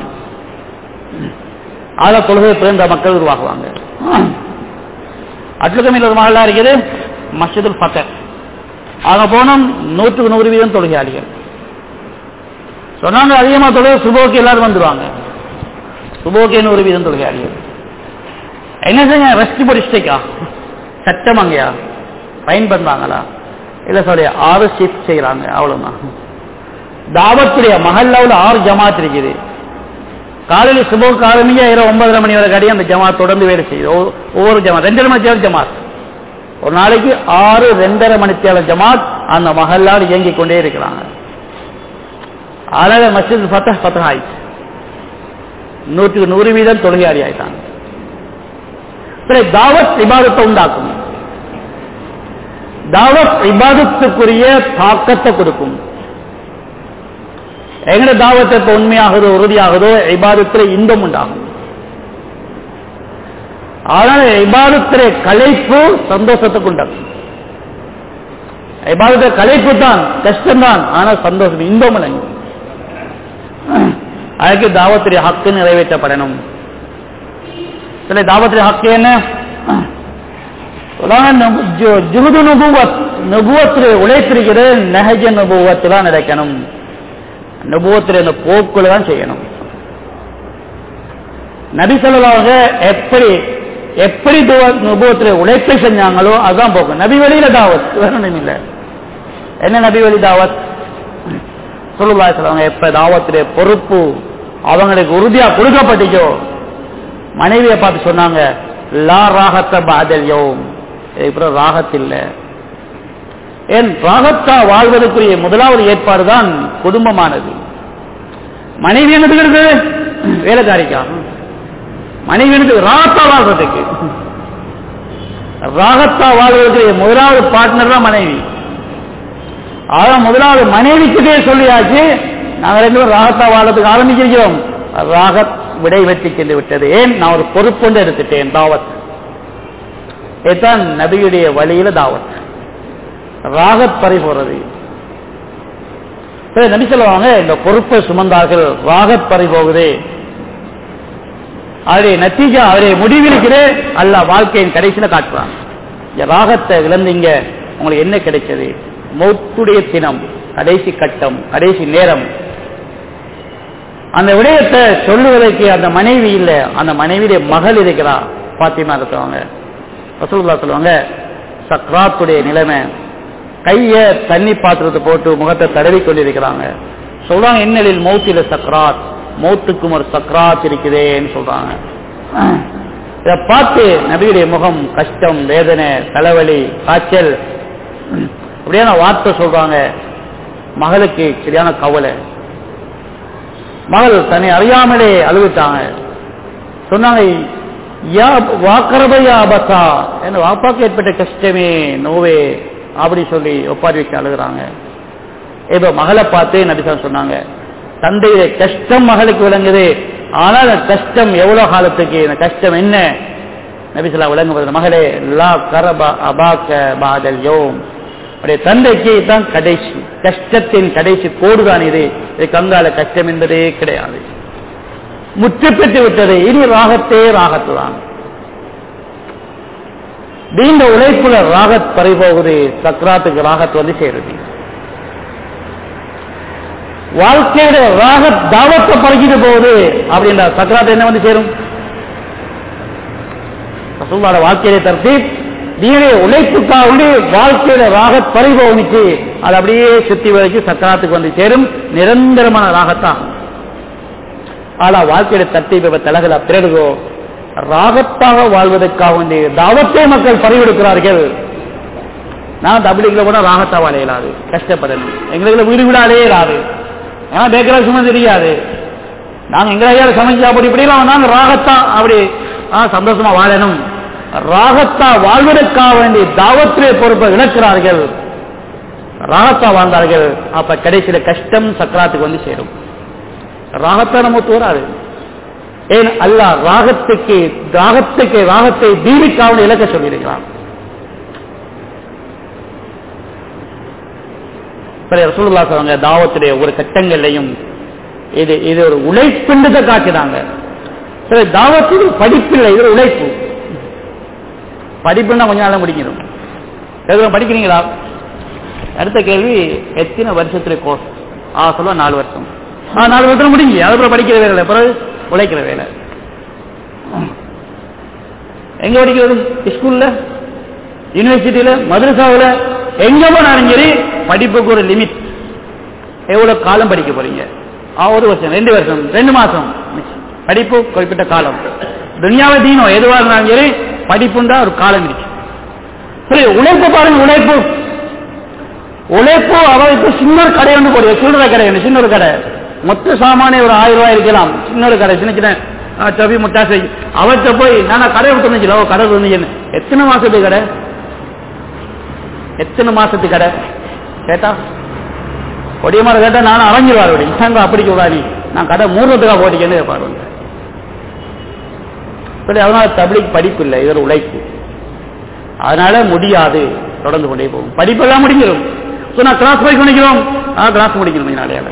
ஆக தொழுகை பிறந்த மக்கள் உருவாகுவாங்க அட்லுக்கமில் ஒரு மகளா இருக்குது மஸ்ஜிதுல் ஃபத்தர் ஆக போனோம் நூற்றுக்கு நூறு வீதம் தொழுகையாளிகள் சொன்னாங்க அதிகமா தொழுகை சுபோக்கு எல்லாரும் வந்துருவாங்க சுபோக்கே நூறு வீதம் தொழுகையாளிகள் என்ன செய்ய ரெஸ்ட் படிச்சுட்டா சட்டம் அங்கயா பயன் பண்ணுவாங்களா இல்ல சாரி ஆறு ஷிஃப்ட் செய்யறாங்க அவ்வளவுதான் தாவத்துடைய மஹல்லாவில் ஆறு ஜமாத் இருக்குது காலையில் சுபோக்கு ஆரம்பிங்க இரவு ஒன்பதரை மணி வரை கடி அந்த ஜமாத் தொடர்ந்து வேலை செய்யுது ஒவ்வொரு ஜமாத் ரெண்டரை மணி தேவை ஜமாத் ஒரு நாளைக்கு ஆறு ரெண்டரை மணி தேவை ஜமாத் அந்த மகல்லால் இயங்கிக் கொண்டே இருக்கிறாங்க அதனால மஸ்ஜித் ஃபத்தஹ் ஃபத்தஹ் ஆயிடுச்சு நூற்றுக்கு நூறு வீதம் தொழுகையாளி ஆயிட்டாங்க பிறகு தாவத் இபாதத்தை உண்டாக்கும் தாவத் இபாதத்துக்குரிய தாக்கத்தை கொடுக்கும் எங்கட தாவத்தை இப்ப உண்மையாகுதோ உறுதியாகுதோ இபாதத்தில் இன்பம் உண்டாகும் அதனால இபாதத்திலே களைப்பு சந்தோஷத்தை உண்டாக்கும் இபாதத்தை களைப்பு தான் கஷ்டம்தான் ஆனால் சந்தோஷம் இன்பம் இல்லை அதுக்கு தாவத்துடைய ஹக்கு நிறைவேற்றப்படணும் சில தாவத்துடைய ஹக்கு என்ன ஜுகுது நபுவத் நபுவத்தில் உழைத்திருக்கிற நெஹஜ நபுவத்தில் நடக்கணும் நபுவத்தில் இந்த போக்குல தான் செய்யணும் நபி சொல்லலாக எப்படி எப்படி நுபவத்தில் உழைப்பை செஞ்சாங்களோ அதுதான் போக்கும் நபி வழியில தாவத் வேற ஒண்ணும் இல்லை என்ன நபி வழி தாவத் சொல்லுவா சொல்லுவாங்க எப்ப தாவத்துடைய பொறுப்பு அவங்களுக்கு உறுதியா கொடுக்கப்பட்டுச்சோ மனைவியை பார்த்து சொன்னாங்க லா ராகத்த பாதல் யோம் இதுக்கப்புறம் ராகத் இல்லை ஏன் ராகத்தா வாழ்வதற்குரிய முதலாவது ஏற்பாடு தான் குடும்பமானது மனைவி என்னதுக்கு வேலைக்காரிக்கா மனைவி என்னது ராகத்தா வாழ்றதுக்கு ராகத்தா வாழ்வதற்குரிய முதலாவது பார்ட்னர் தான் மனைவி அதான் முதலாவது மனைவிக்கிட்டே சொல்லியாச்சு நாங்க ரெண்டு பேரும் ராகத்தா வாழ்றதுக்கு ஆரம்பிச்சிருக்கிறோம் ராகத் விடை வெற்றி சென்று விட்டது ஏன் நான் ஒரு பொறுப்புண்டு எடுத்துட்டேன் தாவத் இதுதான் நபியுடைய வழியில தாவத் ராகத் பறி போறது நபி சொல்லுவாங்க இந்த பொறுப்பை சுமந்தார்கள் ராகத் பறி போகுது அவருடைய நத்தீஜா அவருடைய முடிவிருக்கிறே அல்ல வாழ்க்கையின் கடைசியில காட்டுறான் ராகத்தை இழந்தீங்க உங்களுக்கு என்ன கிடைச்சது மௌத்துடைய தினம் கடைசி கட்டம் கடைசி நேரம் அந்த விடயத்தை சொல்லுவதற்கு அந்த மனைவி இல்ல அந்த மனைவியுடைய மகள் இருக்கிறா பாத்திமா இருக்கிறவங்க ரசூல்லா சொல்லுவாங்க சக்ராத்துடைய நிலைமை கைய தண்ணி பாத்திரத்தை போட்டு முகத்தை தடவி கொண்டிருக்கிறாங்க சொல்றாங்க இன்னலில் மௌத்தில சக்ராத் மௌத்துக்கும் ஒரு சக்ராத் இருக்குதேன்னு சொல்றாங்க இதை பார்த்து நபியுடைய முகம் கஷ்டம் வேதனை தலைவலி காய்ச்சல் அப்படியான வார்த்தை சொல்றாங்க மகளுக்கு சரியான கவலை மகள் தன்னை அறியாமலே அழுவிட்டாங்க சொன்னாங்க வாக்கரபையா அபசா என்ன வாப்பாக்கு ஏற்பட்ட கஷ்டமே நோவே அப்படி சொல்லி ஒப்பாரி வச்சு அழுகிறாங்க இப்ப மகளை பார்த்து நபிசான் சொன்னாங்க தந்தையுடைய கஷ்டம் மகளுக்கு விளங்குது ஆனால் அந்த கஷ்டம் எவ்வளவு காலத்துக்கு இந்த கஷ்டம் என்ன நபிசல்லா விளங்குவது மகளே லா கரபா அபாக்க பாதல் யோம் அவருடைய தந்தைக்கு தான் கடைசி கஷ்டத்தின் கடைசி கோடுதான் இது இது கங்கால கஷ்டம் என்பதே கிடையாது முற்று பெற்று விட்டது இனி ராகத்தே ராகத்து தான் நீண்ட உழைப்புல ராகத் பறிபோகுது சக்ராத்துக்கு ராகத் வந்து சேருது வாழ்க்கையோட ராகத் தாவத்தை பறிக்கிட்டு போகுது அப்படின்ற சக்ராத் என்ன வந்து சேரும் ரசூல்லோட வாழ்க்கையிலே தரத்தி நீரே உழைப்புக்காக வேண்டி வாழ்க்கையில ராகத் பறிபோகுச்சு அது அப்படியே சுத்தி வரைக்கு சக்கராத்துக்கு வந்து சேரும் நிரந்தரமான ராகத்தான் ஆனா வாழ்க்கையில தட்டி இப்ப தலகலா பிறகுதோ ராகத்தாக வாழ்வதற்காக வேண்டிய தாவத்தை மக்கள் பறிவெடுக்கிறார்கள் நான் தபிலிகளை கூட ராகத்தா வாழ இயலாது கஷ்டப்படணும் எங்களுக்கு வீடு விடாதே இயலாது ஏன்னா பேக்கரா சும்மா தெரியாது நாங்க எங்க ஐயா சமைச்சு அப்படி இப்படிலாம் நாங்க ராகத்தா அப்படி ஆ, சந்தோஷமா வாழணும் ராகத்தா வாழ்வதற்காக வேண்டி தாவத்திலே பொறுப்பை இழக்கிறார்கள் ராகத்தா வாழ்ந்தார்கள் அப்ப கடைசியில கஷ்டம் சக்கராத்துக்கு வந்து சேரும் ராகத்தா நம்ம தோறாது ஏன் அல்லாஹ் ராகத்துக்கு ராகத்துக்கு ராகத்தை தீவிக்காக இழக்க சொல்லியிருக்கிறான் சரி ரசூலுல்லா சொல்லுவாங்க தாவத்துடைய ஒரு கட்டங்கள்லையும் இது இது ஒரு உழைப்புன்றதை காட்டினாங்க சரி தாவத்துக்கு படிப்பில்லை இது ஒரு உழைப்பு படிப்புன்னா கொஞ்ச நாள் முடிக்கணும் எதுவும் படிக்கிறீங்களா அடுத்த கேள்வி எத்தனை வருஷத்துல கோர்ஸ் ஆ சொல்லுவா நாலு வருஷம் ஆ நாலு வருஷம் முடிஞ்சு அதுக்கப்புறம் படிக்கிற வேலை இல்லை பிறகு உழைக்கிற வேலை எங்க படிக்கிறது ஸ்கூல்ல யூனிவர்சிட்டியில மதுரசாவில் எங்க போனாலும் சரி படிப்புக்கு ஒரு லிமிட் எவ்வளவு காலம் படிக்க போறீங்க ஆ, ஒரு வருஷம் ரெண்டு வருஷம் ரெண்டு மாசம் படிப்பு குறிப்பிட்ட காலம் துனியாவை தீனம் எதுவா இருந்தாலும் சரி படிப்புண்டா ஒரு காலம் இருக்கு சரி உழைப்பு பாருங்க உழைப்பு உழைப்பு அவ இப்ப சின்ன ஒரு கடை ஒன்று போடுது சில்லறை கடை ஒன்று சின்ன ஒரு கடை மொத்த சாமானே ஒரு ஆயிரம் ரூபாய் இருக்கலாம் சின்ன ஒரு கடை சின்ன சின்ன ஆ, சவி முட்டாசை அவர்கிட்ட போய் நான் கடை விட்டு வந்துச்சு கடை வந்து எத்தனை மாசத்துக்கு கடை எத்தனை மாசத்துக்கு கடை கேட்டா கொடியமார கேட்டா நானும் அரங்கிடுவார் அப்படி இந்தாங்க அப்படி கூடாது நான் கடை மூடுறதுக்காக போட்டிக்கன்னு கேட்பாரு இப்படி அதனால தபிலிக் படிப்பு இல்லை இவர் உழைப்பு அதனால முடியாது தொடர்ந்து கொண்டே போகும் படிப்பெல்லாம் முடிஞ்சிடும் ஸோ நான் கிளாஸ் போய் முடிக்கிறோம் ஆ கிளாஸ் முடிக்கணும் கொஞ்ச நாளையால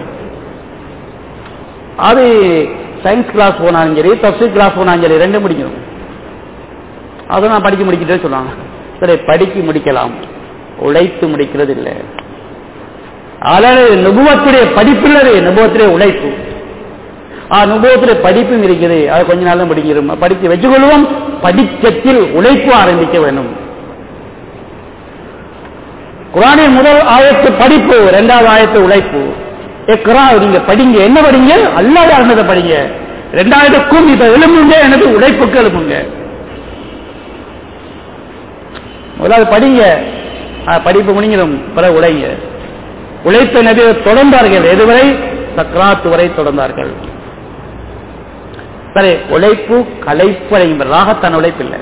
அது சயின்ஸ் கிளாஸ் போனாலும் சரி தப்சீல் கிளாஸ் போனாலும் சரி ரெண்டும் முடிக்கணும் அதை நான் படிக்க முடிக்கிட்டே சொல்லுவாங்க சரி படிக்க முடிக்கலாம் உழைத்து முடிக்கிறது இல்லை அதனால நுபுவத்துடைய படிப்பு இல்லது நுபுவத்துடைய உழைப்பு ஆ நுபுவத்துடைய படிப்பும் இருக்குது அதை கொஞ்ச நாள் முடிக்கிறோம் படித்து வச்சுக்கொள்வோம் படிக்கத்தில் உழைப்பு ஆரம்பிக்க வேண்டும் குரானின் முதல் ஆயத்து படிப்பு இரண்டாவது ஆயத்து உழைப்பு எக்ரா நீங்க படிங்க என்ன படிங்க அல்லாத அருணதை படிங்க ரெண்டாயிரத்துக்கும் இப்ப எழும்புங்க எனது உழைப்புக்கு எழுப்புங்க முதலாவது படிங்க ஆ, படிப்பு முடிஞ்சிடும் பிறகு உழைங்க உழைப்பை நபி தொடர்ந்தார்கள் எதுவரை சக்ராத்து வரை தொடர்ந்தார்கள் சரி உழைப்பு களைப்பு அடையும் ராகத்தான உழைப்பு இல்லை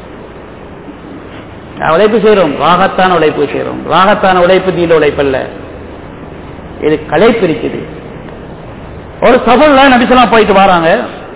நான் உழைப்பு செய்கிறோம் ராகத்தான உழைப்பு செய்கிறோம் ராகத்தான உழைப்பு தீண்ட உழைப்பு அல்ல இது களைப்பு இருக்குது ஒரு சபல்ல நபிசலாம் போயிட்டு வராங்க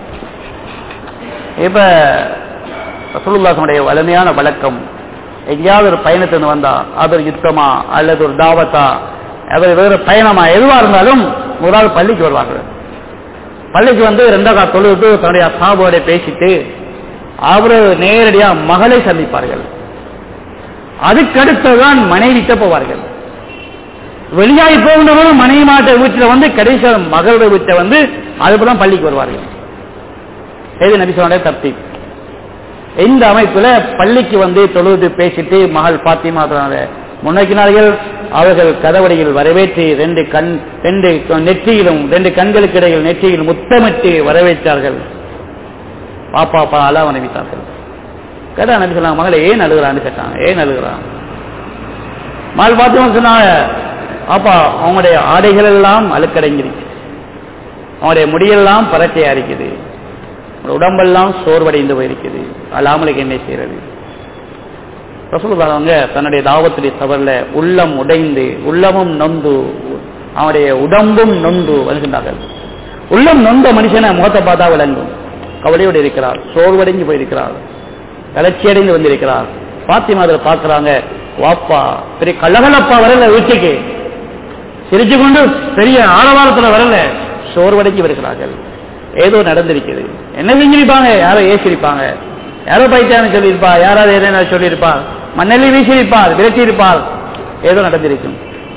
இப்ப ரசூலுல்லாஹுடைய வலிமையான வழக்கம் எங்கேயாவது ஒரு பயணத்திலிருந்து வந்தா அது ஒரு யுத்தமா அல்லது ஒரு தாவத்தா அது வேறு பயணமா எதுவா இருந்தாலும் முதலாவது பள்ளிக்கு வருவாங்க பள்ளிக்கு வந்து ரெண்டாவது தொழுது தன்னுடைய அசாபோட பேசிட்டு அவரு நேரடியா மகளை சந்திப்பார்கள் அதுக்கடுத்துதான் மனைவிட்ட போவார்கள் வெளியாகி போகின்றவங்க மனைவி மாட்ட வீட்டில் வந்து கடைசி மகளுடைய வீட்டை வந்து அதுபோல பள்ளிக்கு வருவார்கள் இது நபி சொன்ன தப்தி இந்த அமைப்புல பள்ளிக்கு வந்து தொழுது பேசிட்டு மகள் பாத்திமா முன்னோக்கினார்கள் அவர்கள் கதவடியில் வரவேற்றி ரெண்டு கண் ரெண்டு நெற்றியிலும் ரெண்டு கண்களுக்கு இடையில் நெற்றியில் முத்தமிட்டு வரவேற்றார்கள் பாப்பா பா அலா அனுப்பித்தார்கள் கேட்டா நபி சொன்னாங்க மகளை ஏன் அழுகிறான்னு கேட்டாங்க ஏன் அழுகிறான் மகள் பாத்திமா சொன்னாங்க பாப்பா அவங்களுடைய ஆடைகள் எல்லாம் அழுக்கடைஞ்சிருக்கு அவங்களுடைய முடியெல்லாம் பரட்டையா இருக்குது உடம்பெல்லாம் சோர்வடைந்து போயிருக்குது அல்லாமலுக்கு என்ன செய்யறது ரசூலுல்லாஹ் அவங்க தன்னுடைய தாவத்துடைய தவறுல உள்ளம் உடைந்து உள்ளமும் நொந்து அவனுடைய உடம்பும் நொந்து வருகின்றார்கள் உள்ளம் நொந்த மனுஷனை முகத்தை பார்த்தா விளங்கும் கவலையோடு இருக்கிறார் சோர்வடைஞ்சு போயிருக்கிறார் கலர்ச்சியடைந்து வந்திருக்கிறார் பாத்திமா அதில் பார்க்கிறாங்க வாப்பா பெரிய கள்ளகலப்பா வரல வீட்டுக்கு சிரிச்சு கொண்டு பெரிய ஆரவாரத்துல வரல சோர்வடைஞ்சு வருகிறார்கள் ஏதோ நடந்திருக்குது என்ன செஞ்சிருப்பாங்க யாரோ ஏசிருப்பாங்க யாரோ பைத்தியான்னு சொல்லியிருப்பா யாராவது எதனா சொல்லியிருப்பா மண்ணெல்லி வீசியிருப்பார் விரட்டி இருப்பார் ஏதோ நடந்திருக்கும்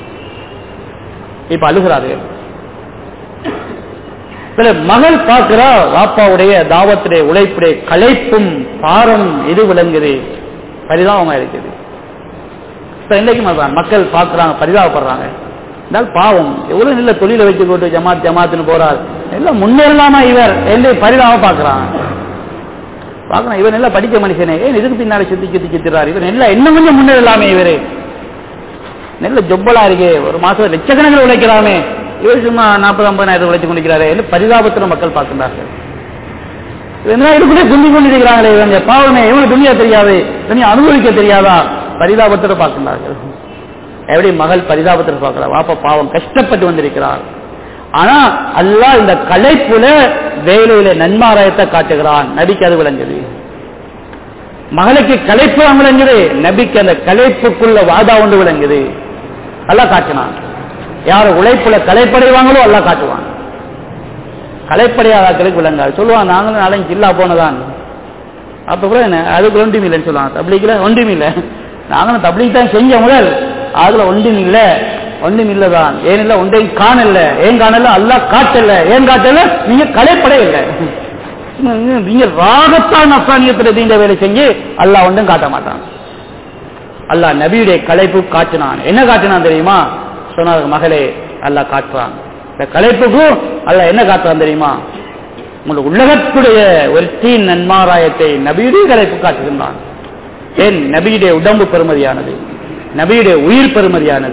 இப்ப அழுகிறார்கள் சில மகள் பார்க்கிறா வாப்பாவுடைய தாவத்துடைய உழைப்புடைய களைப்பும் பாரம் இது விளங்குது பரிதாபமா இருக்குது இப்ப இன்னைக்கும் அதான் மக்கள் பார்க்கறாங்க பரிதாபப்படுறாங்க இருந்தால் பாவம் எவ்வளவு நல்ல தொழிலை வச்சு கொண்டு ஜமாத் ஜமாத்துன்னு போறார் எல்லாம் முன்னேறலாமா இவர் என்று பரிதாபம் பார்க்கறாங்க பார்க்கணும் இவர் நல்லா படிக்க மனுஷனே ஏன் இதுக்கு பின்னாடி சுத்தி சுத்தி சுத்துறாரு இவர் நல்லா இன்னும் கொஞ்சம் முன்னேறலாமே இவரு நல்ல ஜொப்பலா இருக்கே ஒரு மாசம் லட்சக்கணக்கில் உழைக்கிறாமே இவர் சும்மா நாற்பது ஐம்பதாயிரம் உழைச்சு கொண்டிருக்கிறாரு என்று பரிதாபத்தில் மக்கள் பார்க்கின்றார்கள் என்ன இதுக்குள்ளே சொல்லி கொண்டிருக்கிறாங்களே இவங்க பாவமே இவனுக்கு துணியா தெரியாது துணியா அனுபவிக்க தெரியாதா பரிதாபத்தோட பார்க்கின்றார்கள் எப்படி மகள் பரிதாபத்தில் பார்க்கிறா வாப்பா பாவம் கஷ்டப்பட்டு வந்திருக்கிறார் ஆனா அல்லாஹ் இந்த களைப்புல வேலையில நன்மாராயத்தை காட்டுகிறான் நபிக்கு அது விளங்குது மகளுக்கு களைப்பு விளங்குது நபிக்கு அந்த களைப்புக்குள்ள வாதா ஒன்று விளங்குது அல்லாஹ் காட்டினான் யார் உழைப்புல களைப்படைவாங்களோ அல்லாஹ் காட்டுவான் களைப்படையாதாக்களுக்கு விளங்காது சொல்லுவான் நாங்களும் நாளைக்கு இல்லா போனதான் அப்ப கூட என்ன அதுக்கு ஒன்றும் இல்லைன்னு சொல்லுவாங்க தப்லீக்ல ஒன்றும் இல்லை நாங்களும் தப்லீக் தான் செஞ்ச முதல் அதுல ஒன்றும் இல்லை ஒன்றும் இல்லதான் ஏன் இல்ல ஒன்றையும் காணல ஏன் காணல அல்லா காட்டல ஏன் காட்டல நீங்க கலைப்படை இல்லை நீங்க ராகத்தான் அசானியத்தில் தீண்ட வேலை செஞ்சு அல்லாஹ் ஒன்றும் காட்ட மாட்டான் அல்லாஹ் நபியுடைய கலைப்பு காட்டினான் என்ன காட்டினான் தெரியுமா சொன்னார் மகளே அல்லாஹ் காட்டுறான் இந்த கலைப்புக்கும் அல்லாஹ் என்ன காட்டுறான் தெரியுமா உங்களுக்கு உலகத்துடைய ஒரு தீ நன்மாராயத்தை நபியுடைய கலைப்பு காட்டுகின்றான் ஏன் நபியுடைய உடம்பு பெருமதியானது நபியுடைய உயிர் பெருமதியானது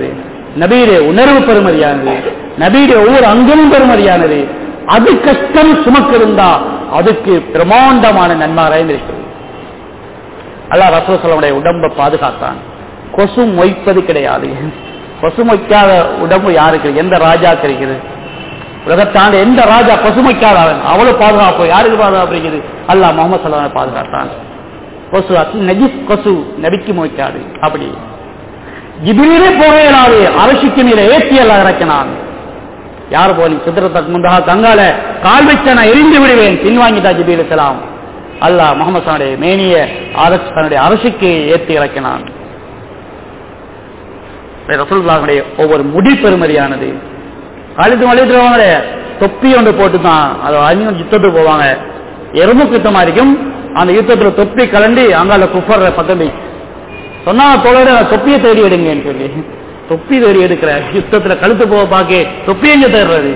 நபியுடைய உணர்வு பெருமதியானது நபியுடைய ஒவ்வொரு அங்கமும் பெருமதியானது அது கஷ்டம் சுமக்கிருந்தா அதுக்கு பிரமாண்டமான நன்மாராயம் இருக்கிறது அல்லாஹ் ரசூசலமுடைய உடம்பை பாதுகாத்தான் கொசு மொய்ப்பது கிடையாது கொசு மொய்க்காத உடம்பு யாருக்கு எந்த ராஜாக்கு இருக்குது உலகத்தாண்ட எந்த ராஜா கொசு மொய்க்காதவன் அவ்வளவு பாதுகாப்பு யாருக்கு பாதுகாப்பு இருக்குது அல்லாஹ் முகமது சல்லாம பாதுகாத்தான் கொசு அத்தி நஜிஸ் கொசு நபிக்கு மொய்க்காது அப்படி ஜிபிரிலே போக இயலாது அரசுக்கு மேல ஏற்றி எல்லாம் இறக்கினான் யார் போனி சித்திரத்துக்கு முந்தாக கங்கால கால் வச்ச நான் எரிந்து விடுவேன் பின்வாங்கிட்டா ஜிபில் இஸ்லாம் அல்லாஹ் முகமது சானுடைய மேனிய அரசு தன்னுடைய அரசுக்கு ஏற்றி இறக்கினான் ரசூல்லாவுடைய ஒவ்வொரு முடி பெருமதியானது காலத்து வழித்துறவங்க தொப்பி ஒன்று போட்டு தான் அதை அழிஞ்சு யுத்தத்துக்கு போவாங்க எறும்பு குத்தமா இருக்கும் அந்த யுத்தத்துல தொப்பி கலண்டி அங்கால குஃபர் பக்கம் போய் சொன்னா தோழர் தொப்பியை தேடி எடுங்கன்னு சொல்லி தொப்பி தேடி எடுக்கிற யுத்தத்துல கழுத்து போக பாக்க தொப்பி எங்க தேடுறது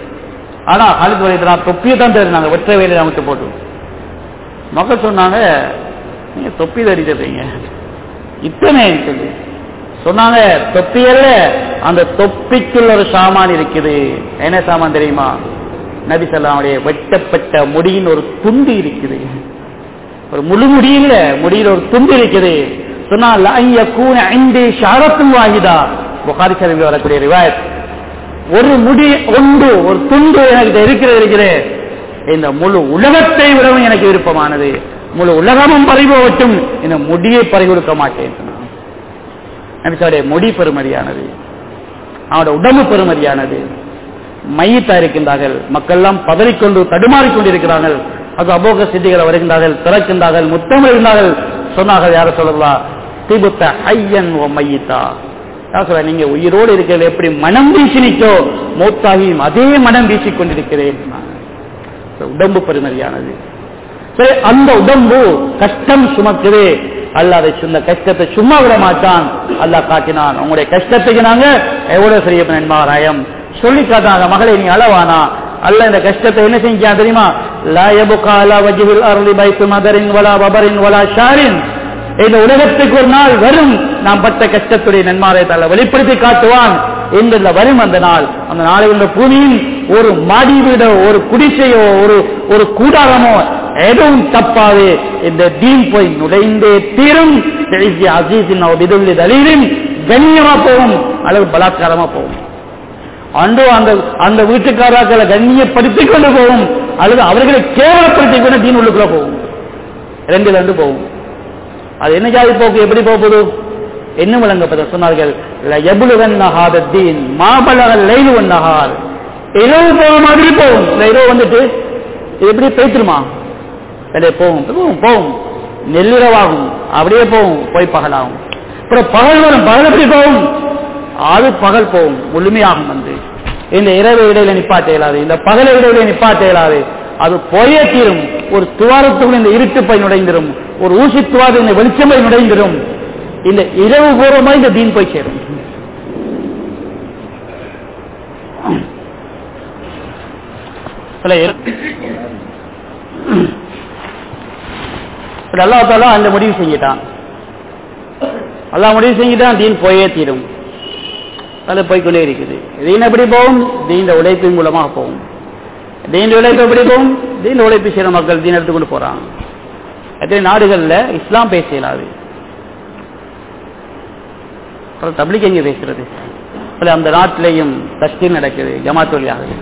ஆனா கழுத்து வழித்துல தொப்பியை தான் தேடினாங்க வெற்ற வேலையை அமைச்சு போட்டு மக்கள் சொன்னாங்க நீங்க தொப்பி தேடி தேடுறீங்க இத்தனை சொல்லி சொன்னாங்க தொப்பியல்ல அந்த தொப்பிக்குள்ள ஒரு சாமான் இருக்குது என்ன சாமான் தெரியுமா நபி சொல்லாவுடைய வெட்டப்பட்ட முடியின் ஒரு துண்டு இருக்குது ஒரு முழு முடியில முடியில ஒரு துண்டு இருக்குது சொன்னால் ஐந்து ஷாரத்தும் வாகிதா புகாரி சரிவில் வரக்கூடிய ரிவாயத் ஒரு முடி ஒன்று ஒரு துண்டு எனக்கு இருக்கிறது இருக்கிறது இந்த முழு உலகத்தை விடவும் எனக்கு விருப்பமானது முழு உலகமும் பறிபோகட்டும் இந்த முடியை பறிகொடுக்க மாட்டேன் நபிசாவுடைய முடி பெருமதியானது அவனுடைய உடம்பு பெருமதியானது மையத்தா இருக்கின்றார்கள் மக்கள் எல்லாம் பதறிக்கொண்டு தடுமாறிக் கொண்டிருக்கிறார்கள் அது அபோக சித்திகள் வருகின்றார்கள் திறக்கின்றார்கள் முத்தமிழ் இருந்தார்கள் சொன்னார்கள் யார சொல்லலாம் திபுத்த ஐயன் ஓ மையித்தா சொல்ல நீங்க உயிரோடு இருக்கிறது எப்படி மனம் வீசினிக்கோ மூத்தாகியும் அதே மனம் வீசிக் கொண்டிருக்கிறேன் உடம்பு பெருமதியானது சரி அந்த உடம்பு கஷ்டம் சுமக்குது அல்ல அதை சொன்ன கஷ்டத்தை சும்மா விட மாட்டான் அல்லா காட்டினான் உங்களுடைய கஷ்டத்துக்கு நாங்க எவ்வளவு பெரிய நன்மாராயம் சொல்லி காட்டாங்க மகளை நீ அளவானா அல்ல இந்த கஷ்டத்தை என்ன செஞ்சா தெரியுமா லாயபுகாலா வஜிபில் அருளி பைத்து மதரின் வலா பபரின் வலா ஷாரின் இந்த உலகத்துக்கு ஒரு நாள் வரும் நாம் பட்ட கஷ்டத்துடைய நன்மாராயத்தால வெளிப்படுத்தி காட்டுவான் என்ற வரும் அந்த நாள் அந்த நாளை உள்ள பூமியின் ஒரு மாடி வீடோ ஒரு குடிசையோ ஒரு ஒரு கூடாரமோ எதுவும் தப்பாது இந்த தீன் போய் நுழைந்தே தீரும் அசீசின் விதுள்ளி தலீலின் கண்ணியமா போகும் அல்லது பலாத்காரமா போகும் அன்றோ அந்த அந்த வீட்டுக்காரர்களை கண்ணியப்படுத்திக் கொண்டு போகும் அல்லது அவர்களை கேவலப்படுத்திக் கொண்டு தீன் உள்ளுக்குள்ள போகும் ரெண்டுல ரெண்டு போகும் அது என்ன ஜாதி போக்கு எப்படி போகுது என்ன விளங்கப்பட்ட சொன்னார்கள் எபுலுவன் நகாத தீன் மாபலகல் லைலுவன் நகார் இரவு போக மாதிரி போகும் இந்த இரவு வந்துட்டு இது எப்படி பேத்துருமா அப்படியே போகும் போகும் போகும் நெல்லிரவாகும் அப்படியே போகும் போய் பகலாகும் அப்புறம் பகல் வரும் பகல் எப்படி போகும் அது பகல் போகும் முழுமையாகும் வந்து இந்த இரவு இடையில நிப்பாட்ட இயலாது இந்த பகல் இடையில நிப்பாட்ட இயலாது அது போயே தீரும் ஒரு துவாரத்துக்குள் இந்த இருட்டு போய் நுழைந்திரும் ஒரு ஊசி துவாரம் இந்த வெளிச்சம் போய் நுழைந்திரும் இந்த இரவு பூர்வமா இந்த தீன் போய் சேரும் அல்லாத்தால அந்த முடிவு செஞ்சிட்டான் அல்லா முடிவு செஞ்சுட்டான் தீன் போயே தீரும் அது போய்கொண்டே இருக்குது தீன் எப்படி போகும் தீண்ட உழைப்பின் மூலமாக போகும் தீண்ட உழைப்பு எப்படி போகும் தீண்ட உழைப்பு செய்யற மக்கள் தீன் எடுத்துக்கொண்டு போறாங்க எத்தனை நாடுகள்ல இஸ்லாம் பேச இயலாது தபிலிக் எங்க பேசுறது அந்த நாட்டிலையும் தஸ்தீர் நடக்குது ஜமாத் வழியாகுது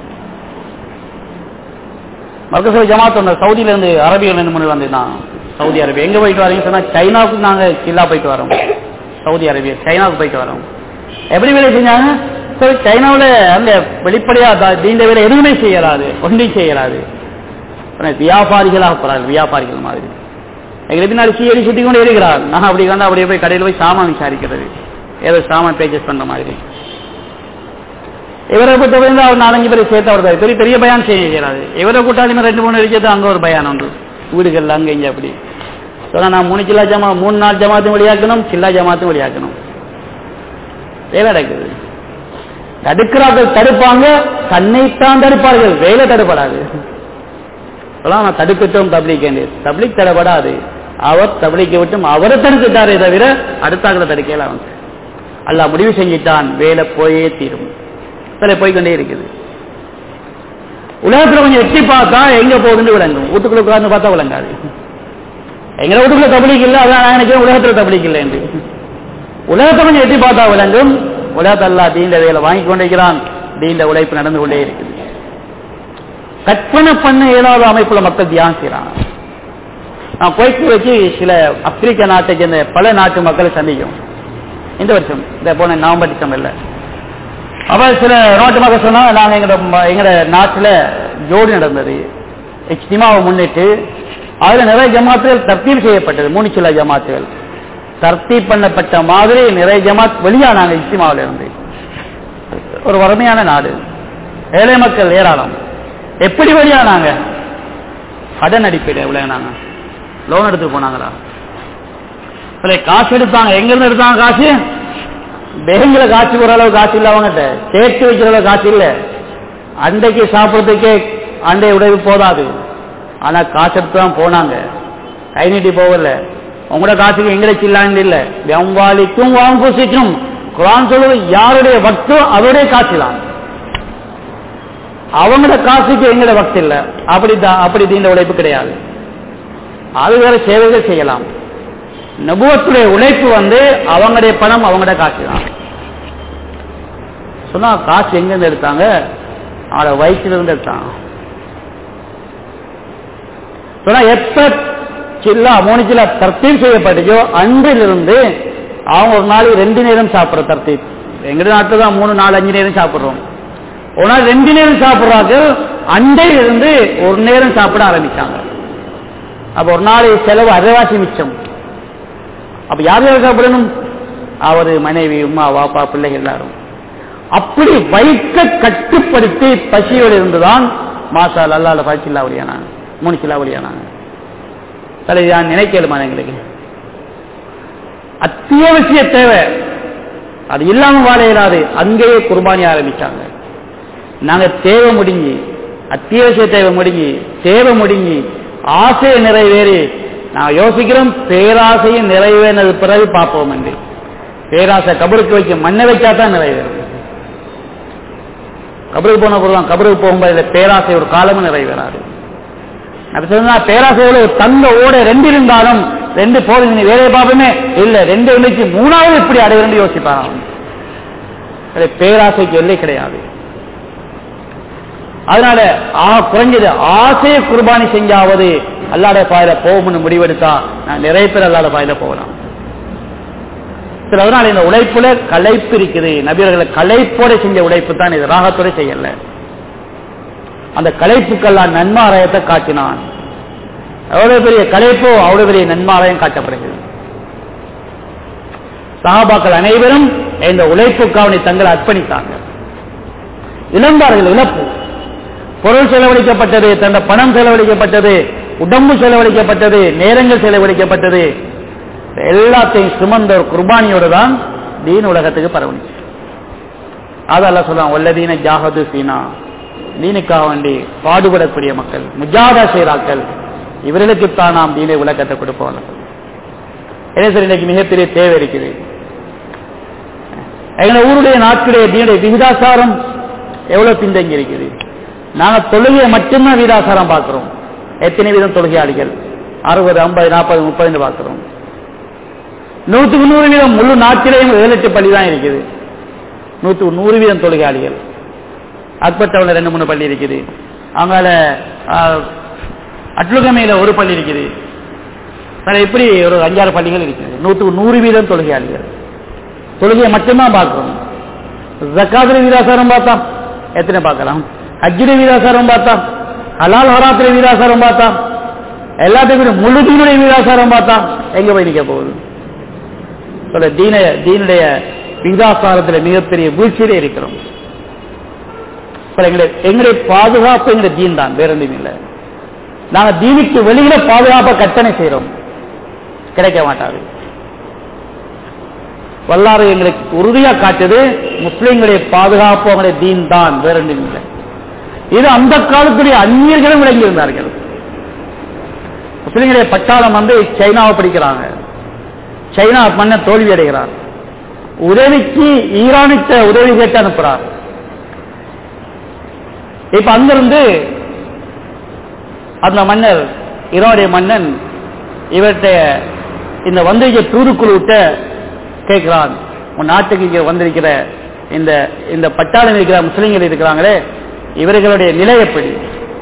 மர்கசபை ஜமாத் ஒன்று சவுதியில இருந்து அரபியில இருந்து முன்னாடி வந்திருந்தான் சவுதி அரேபியா எங்க போயிட்டு வரீங்க சொன்னா சைனாவுக்கு நாங்க கில்லா போயிட்டு வரோம் சவுதி அரேபியா சைனாவுக்கு போயிட்டு வரோம் எப்படி வேலை செஞ்சாங்க சரி சைனாவில் அந்த வெளிப்படையா தீண்ட வேலை எதுவுமே செய்யலாது ஒன்றையும் செய்யலாது வியாபாரிகளாக போறாரு வியாபாரிகள் மாதிரி எங்களை பின்னாடி சீரி சுத்தி கொண்டு இருக்கிறார் நான் அப்படி கண்டா அப்படியே போய் கடையில் போய் சாமான் விசாரிக்கிறது ஏதோ சாமான் பேச்சஸ் பண்ற மாதிரி இவரை பொறுத்த வந்து அவர் நாலஞ்சு பேரை சேர்த்து அவர் பெரிய பெரிய பயான் செய்யறாரு இவரை கூட்டாளிமே ரெண்டு மூணு இருக்கிறது அங்க ஒரு பயான் உண்டு வீடுகள்ல அங்க இங்க அப்படி சொன்னா நான் மூணு சில்லா ஜமா மூணு நாலு ஜமாத்தும் வழியாக்கணும் சில்லா ஜமாத்தும் வழியாக்கணும் வேலை நடக்குது தடுக்கிறார்கள் தடுப்பாங்க தன்னைத்தான் தடுப்பார்கள் வேலை தடுப்படாது நான் தடுக்கட்டும் தப்ளிக் தப்ளிக் தடப்படாது அவர் தப்ளிக்கை விட்டும் அவரை தடுத்துட்டாரே தவிர அடுத்தாக்களை தடுக்கல அவங்க அல்லாஹ் முடிவு செஞ்சிட்டான் வேலை போயே தீரும் வேலை போய்கொண்டே இருக்குது உலகத்துல கொஞ்சம் எட்டி பார்த்தா எங்க போகுதுன்னு விளங்கும் வீட்டுக்குள்ள உட்கார்ந்து பார்த்தா விளங்காது எங்க வீட்டுக்குள்ள தபலிக்கு இல்லை அதான் நான் நினைக்கிறேன் உலகத்துல தபலிக்கு இல்லை என்று உலகத்தை கொஞ்சம் எட்டி பார்த்தா விளங்கும் உலகத்தை அல்லா தீண்ட வேலை வாங்கி கொண்டிருக்கிறான் தீண்ட உழைப்பு நடந்து கொண்டே இருக்குது கற்பனை பண்ண இயலாத அமைப்புல மக்கள் தியானம் செய்யறாங்க நான் குவைத்து வச்சு சில ஆப்பிரிக்க நாட்டை சேர்ந்த பல நாட்டு மக்களை சந்திக்கும் இந்த வருஷம் இந்த போன நவம்பர் டிசம்பர்ல அப்ப சில நாட்டு மக்கள் சொன்னா நாங்க எங்கட எங்கட நாட்டுல ஜோடி நடந்தது இஜ்திமாவை முன்னிட்டு அதுல நிறைய ஜமாத்துகள் தர்த்தீப் செய்யப்பட்டது மூணு சில ஜமாத்துகள் தர்த்தீப் பண்ணப்பட்ட மாதிரி நிறைய ஜமாத் வெளியானாங்க இஜ்திமாவில இருந்து ஒரு வறுமையான நாடு ஏழை மக்கள் ஏராளம் எப்படி வெளியானாங்க கடன் அடிப்படை விளையானாங்க லோன் எடுத்து போனாங்களா இல்ல காசு எடுத்தாங்க எங்க இருந்து எடுத்தாங்க காசு பேங்கில காசு போற அளவு காசு இல்ல அவங்ககிட்ட சேர்த்து வைக்கிற அளவு காசு இல்ல அன்றைக்கு சாப்பிடறதுக்கே அண்டை உதவி போதாது ஆனா காசு எடுத்து தான் போனாங்க கை நீட்டி போகல உங்களோட காசுக்கு எங்கட சில்லாண்டு இல்ல வெம்பாலிக்கும் வாங்குசிக்கும் குரான் சொல்லுவது யாருடைய வக்தோ அவருடைய காசு தான் அவங்களோட காசுக்கு எங்கட வக்து இல்ல அப்படிதான் அப்படி தீண்ட உழைப்பு கிடையாது அது வேற சேவைகள் செய்யலாம் நபுவத்துடைய உழைப்பு வந்து அவங்களுடைய பணம் அவங்களோட காசு தான் சொன்னா காசு எங்க இருந்து எடுத்தாங்க அவளோட வயிற்றுல இருந்து எடுத்தாங்க சொன்னா எப்ப சில்லா மூணு சில்லா தர்த்தீப் செய்யப்பட்டுச்சோ அன்றிலிருந்து அவங்க ஒரு நாளைக்கு ரெண்டு நேரம் சாப்பிடுற தர்த்தீப் எங்க நாட்டில் தான் மூணு நாலு அஞ்சு நேரம் சாப்பிடுறோம் ஒரு நாள் ரெண்டு நேரம் சாப்பிடுறாங்க அண்டையிலிருந்து ஒரு நேரம் சாப்பிட ஆரம்பிச்சாங்க அப்ப ஒரு நாள் செலவு அரைவாசி மிச்சம் அப்ப யார் யார் சாப்பிடணும் அவர் மனைவி உமா வாப்பா பிள்ளைகள் எல்லாரும் அப்படி வைக்க கட்டுப்படுத்தி பசியோடு இருந்துதான் மாசால் அல்லால பத்து கிலா வழியானாங்க மூணு கிலா வழியானாங்க சரி நான் நினைக்கலுமா எங்களுக்கு அத்தியாவசிய தேவை அது இல்லாம வாழ இயலாது அங்கேயே குர்பானி ஆரம்பிச்சாங்க நாங்க தேவை முடிஞ்சு அத்தியாவசிய தேவை முடிஞ்சு தேவை முடிஞ்சு ஆசையை நிறைவேறி நான் யோசிக்கிறோம் பேராசையை நிறைவேறினது பிறகு பார்ப்போம் என்று பேராசை கபருக்கு வைக்க மண்ணை வைச்சா தான் நிறைவேறும் கபருக்கு போன பொருள் கபருக்கு போகும்போது பேராசை ஒரு காலமும் நிறைவேறாது அப்படி சொன்னா பேராசையோட ஒரு தங்க ஓட ரெண்டு இருந்தாலும் ரெண்டு போதும் நீ வேலையை பார்ப்போமே இல்ல ரெண்டு இருந்துச்சு மூணாவது இப்படி அடையிறது யோசிப்பாங்க பேராசைக்கு எல்லை கிடையாது அதனால குறைஞ்சது ஆசையை குர்பானி செஞ்சாவது அல்லாட பாயில போகும்னு முடிவெடுத்தா நான் நிறைய பேர் அல்லாட பாயில போகலாம் சரி அதனால இந்த உழைப்புல களைப்பு இருக்குது நபியர்களை களைப்போட செஞ்ச உழைப்பு தான் இது ராகத்தோட செய்யல அந்த களைப்புக்கெல்லாம் நன்மாராயத்தை காட்டினான் எவ்வளவு பெரிய களைப்போ அவ்வளவு பெரிய நன்மாராயம் காட்டப்படுகிறது சகாபாக்கள் அனைவரும் இந்த உழைப்புக்காவனை தங்களை அர்ப்பணித்தாங்க இழந்தார்கள் இழப்பு பொருள் செலவழிக்கப்பட்டது தந்த பணம் செலவழிக்கப்பட்டது உடம்பு செலவழிக்கப்பட்டது நேரங்கள் செலவழிக்கப்பட்டது எல்லாத்தையும் சுமந்த ஒரு குர்பானியோடு தான் தீன் உலகத்துக்கு பரவணிச்சு அதெல்லாம் சொல்லுவாங்க ஒல்லதீன ஜாகது சீனா தீனுக்காக வேண்டி பாடுபடக்கூடிய மக்கள் முஜாதா செய்கிறாக்கள் இவர்களுக்குத்தான் நாம் தீனை விளக்கத்தை கொடுப்போம் என்ன சார் இன்னைக்கு மிகப்பெரிய தேவை இருக்குது எங்களை ஊருடைய நாட்டுடைய தீனுடைய விகிதாசாரம் எவ்வளவு பின்தங்கி இருக்குது நாங்க தொழுகையை மட்டும்தான் வீதாசாரம் பார்க்கிறோம் எத்தனை வீதம் தொழுகையாளிகள் அறுபது ஐம்பது நாற்பது முப்பது பார்க்கிறோம் நூற்றுக்கு நூறு வீதம் முழு நாட்டிலேயும் ஏழு எட்டு பள்ளி தான் இருக்குது நூற்றுக்கு நூறு வீதம் தொழுகையாளிகள் அக்பட்டவுல ரெண்டு மூணு பள்ளி இருக்குது அவங்கள அட்லுகமையில ஒரு பள்ளி இருக்குது இப்படி ஒரு அஞ்சாறு பள்ளிகள் இருக்குது நூற்றுக்கு நூறு வீதம் தொழுகையாளிகள் தொழுகையை மட்டும்தான் பார்க்கிறோம் ஜக்காத்துல வீராசாரம் பார்த்தா எத்தனை பார்க்கலாம் ஹஜ்ஜுடைய வீராசாரம் பார்த்தா ஹலால் ஹராத்திர வீராசாரம் பார்த்தா எல்லாத்துக்கும் முழு தீனுடைய வீராசாரம் பார்த்தா எங்க போய் நிக்க போகுது சொல்ல தீன தீனுடைய விகிதாசாரத்தில் மிகப்பெரிய வீழ்ச்சியிலே இருக்கிறோம் எங்களுடைய எங்களுடைய பாதுகாப்பு எங்களுடைய தீன் தான் வேற எதுவும் இல்லை நாங்க தீனுக்கு வெளியில பாதுகாப்பை கட்டணை செய்யறோம் கிடைக்க மாட்டாது வல்லாறு எங்களுக்கு உறுதியா காட்டுது முஸ்லிம்களுடைய பாதுகாப்பு அவங்களுடைய தீன் தான் வேற ஒன்றும் இல்லை இது அந்த காலத்துடைய அந்நியர்களும் விளங்கி இருந்தார்கள் முஸ்லிம்களுடைய பட்டாளம் வந்து சைனாவை படிக்கிறாங்க சைனா மன்ன தோல்வி அடைகிறார் உதவிக்கு ஈரானிட்ட உதவி கேட்டு அனுப்புறார் இப்ப அங்கிருந்து அந்த மன்னர் ஈரானுடைய மன்னன் இவர்கிட்ட இந்த வந்திருக்க தூதுக்குழு விட்ட கேட்கிறான் உன் நாட்டுக்கு இங்க வந்திருக்கிற இந்த இந்த பட்டாளம் இருக்கிற முஸ்லிம்கள் இருக்கிறாங்களே இவர்களுடைய நிலை எப்படி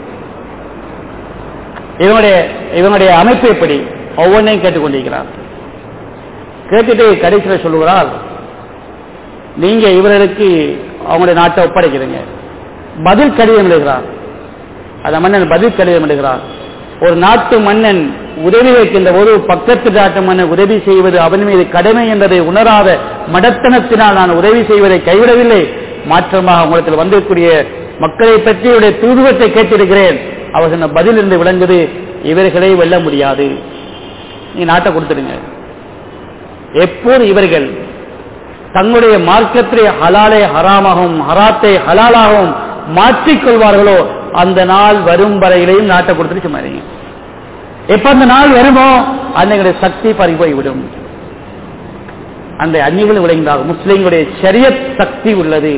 இவனுடைய இவனுடைய அமைப்பு எப்படி ஒவ்வொன்றையும் கேட்டுக்கொண்டிருக்கிறார் கேட்டுட்டு கடைசியில் சொல்லுகிறார் நீங்க இவர்களுக்கு அவங்களுடைய நாட்டை ஒப்படைக்கிறீங்க பதில் கடிதம் எழுதுகிறார் அந்த மன்னன் பதில் கடிதம் எழுதுகிறார் ஒரு நாட்டு மன்னன் உதவி வைக்கின்ற போது பக்கத்து நாட்டு மன்னன் உதவி செய்வது அவன் மீது கடமை என்பதை உணராத மடத்தனத்தினால் நான் உதவி செய்வதை கைவிடவில்லை மாற்றமாக உங்களுக்கு வந்திருக்கூடிய மக்களை பற்றியுடைய தூதுவத்தை கேட்டிருக்கிறேன் அவர் சொன்ன பதில் இருந்து விளங்குது இவர்களை வெல்ல முடியாது நீ நாட்டை கொடுத்துடுங்க எப்போது இவர்கள் தங்களுடைய மார்க்கத்தை ஹலாலை ஹராமாகவும் ஹராத்தை ஹலாலாகவும் மாற்றிக்கொள்வார்களோ அந்த நாள் வரும் வரையிலையும் நாட்டை கொடுத்துட்டு சும்மா இருங்க. எப்ப அந்த நாள் வருமோ அன்னைகளுடைய சக்தி பறி போய்விடும் அந்த அந்நிகள் விளைந்தார் முஸ்லிம்களுடைய ஷரியத் சக்தி உள்ளது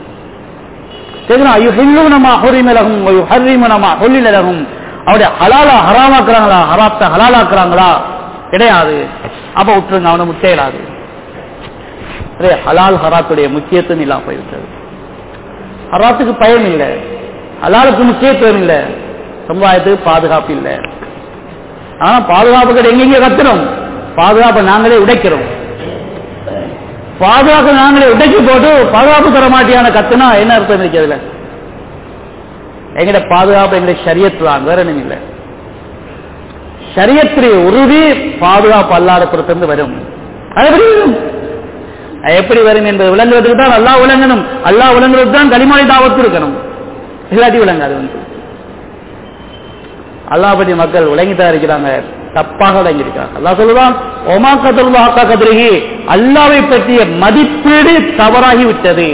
அவருடைய ஹலாலா ஹராமாக்குறாங்களா ஹராத்த ஹலாலாக்குறாங்களா கிடையாது அப்ப விட்டுருங்க அவனை முட்டையிடாது ஹலால் ஹராத்துடைய முக்கியத்துவம் இல்லாம போய்விட்டது ஹராத்துக்கு பயம் இல்லை ஹலாலுக்கு முக்கியத்துவம் இல்லை சமுதாயத்துக்கு பாதுகாப்பு இல்லை ஆனா பாதுகாப்புகள் எங்கெங்க கத்துறோம் பாதுகாப்பை நாங்களே உடைக்கிறோம் பாதுகாப்பு நாங்களே உடைச்சு போட்டு பாதுகாப்பு தர மாட்டியான கத்துனா என்ன அர்த்தம் இருக்கிறதுல எங்கட பாதுகாப்பு எங்களுடைய சரியத்து தான் வேற ஒன்றும் இல்லை சரியத்திலே உறுதி பாதுகாப்பு அல்லாத புறத்திலிருந்து வரும் அது எப்படி வரும் அது எப்படி வரும் என்பது விளங்குவதற்கு தான் அல்லா விளங்கணும் அல்லா விளங்குறதுக்கு தான் களிமொழி தாவத்து இருக்கணும் இல்லாட்டி விளங்காது வந்து அல்லா பற்றி மக்கள் விளங்கித்தான் இருக்கிறாங்க தப்பாக விளங்கியிருக்காங்க அல்லா சொல்லுவான் ஒமா கதருல்லா அக்கா கதிரகி அல்லாவை பற்றிய மதிப்பீடு தவறாகி விட்டது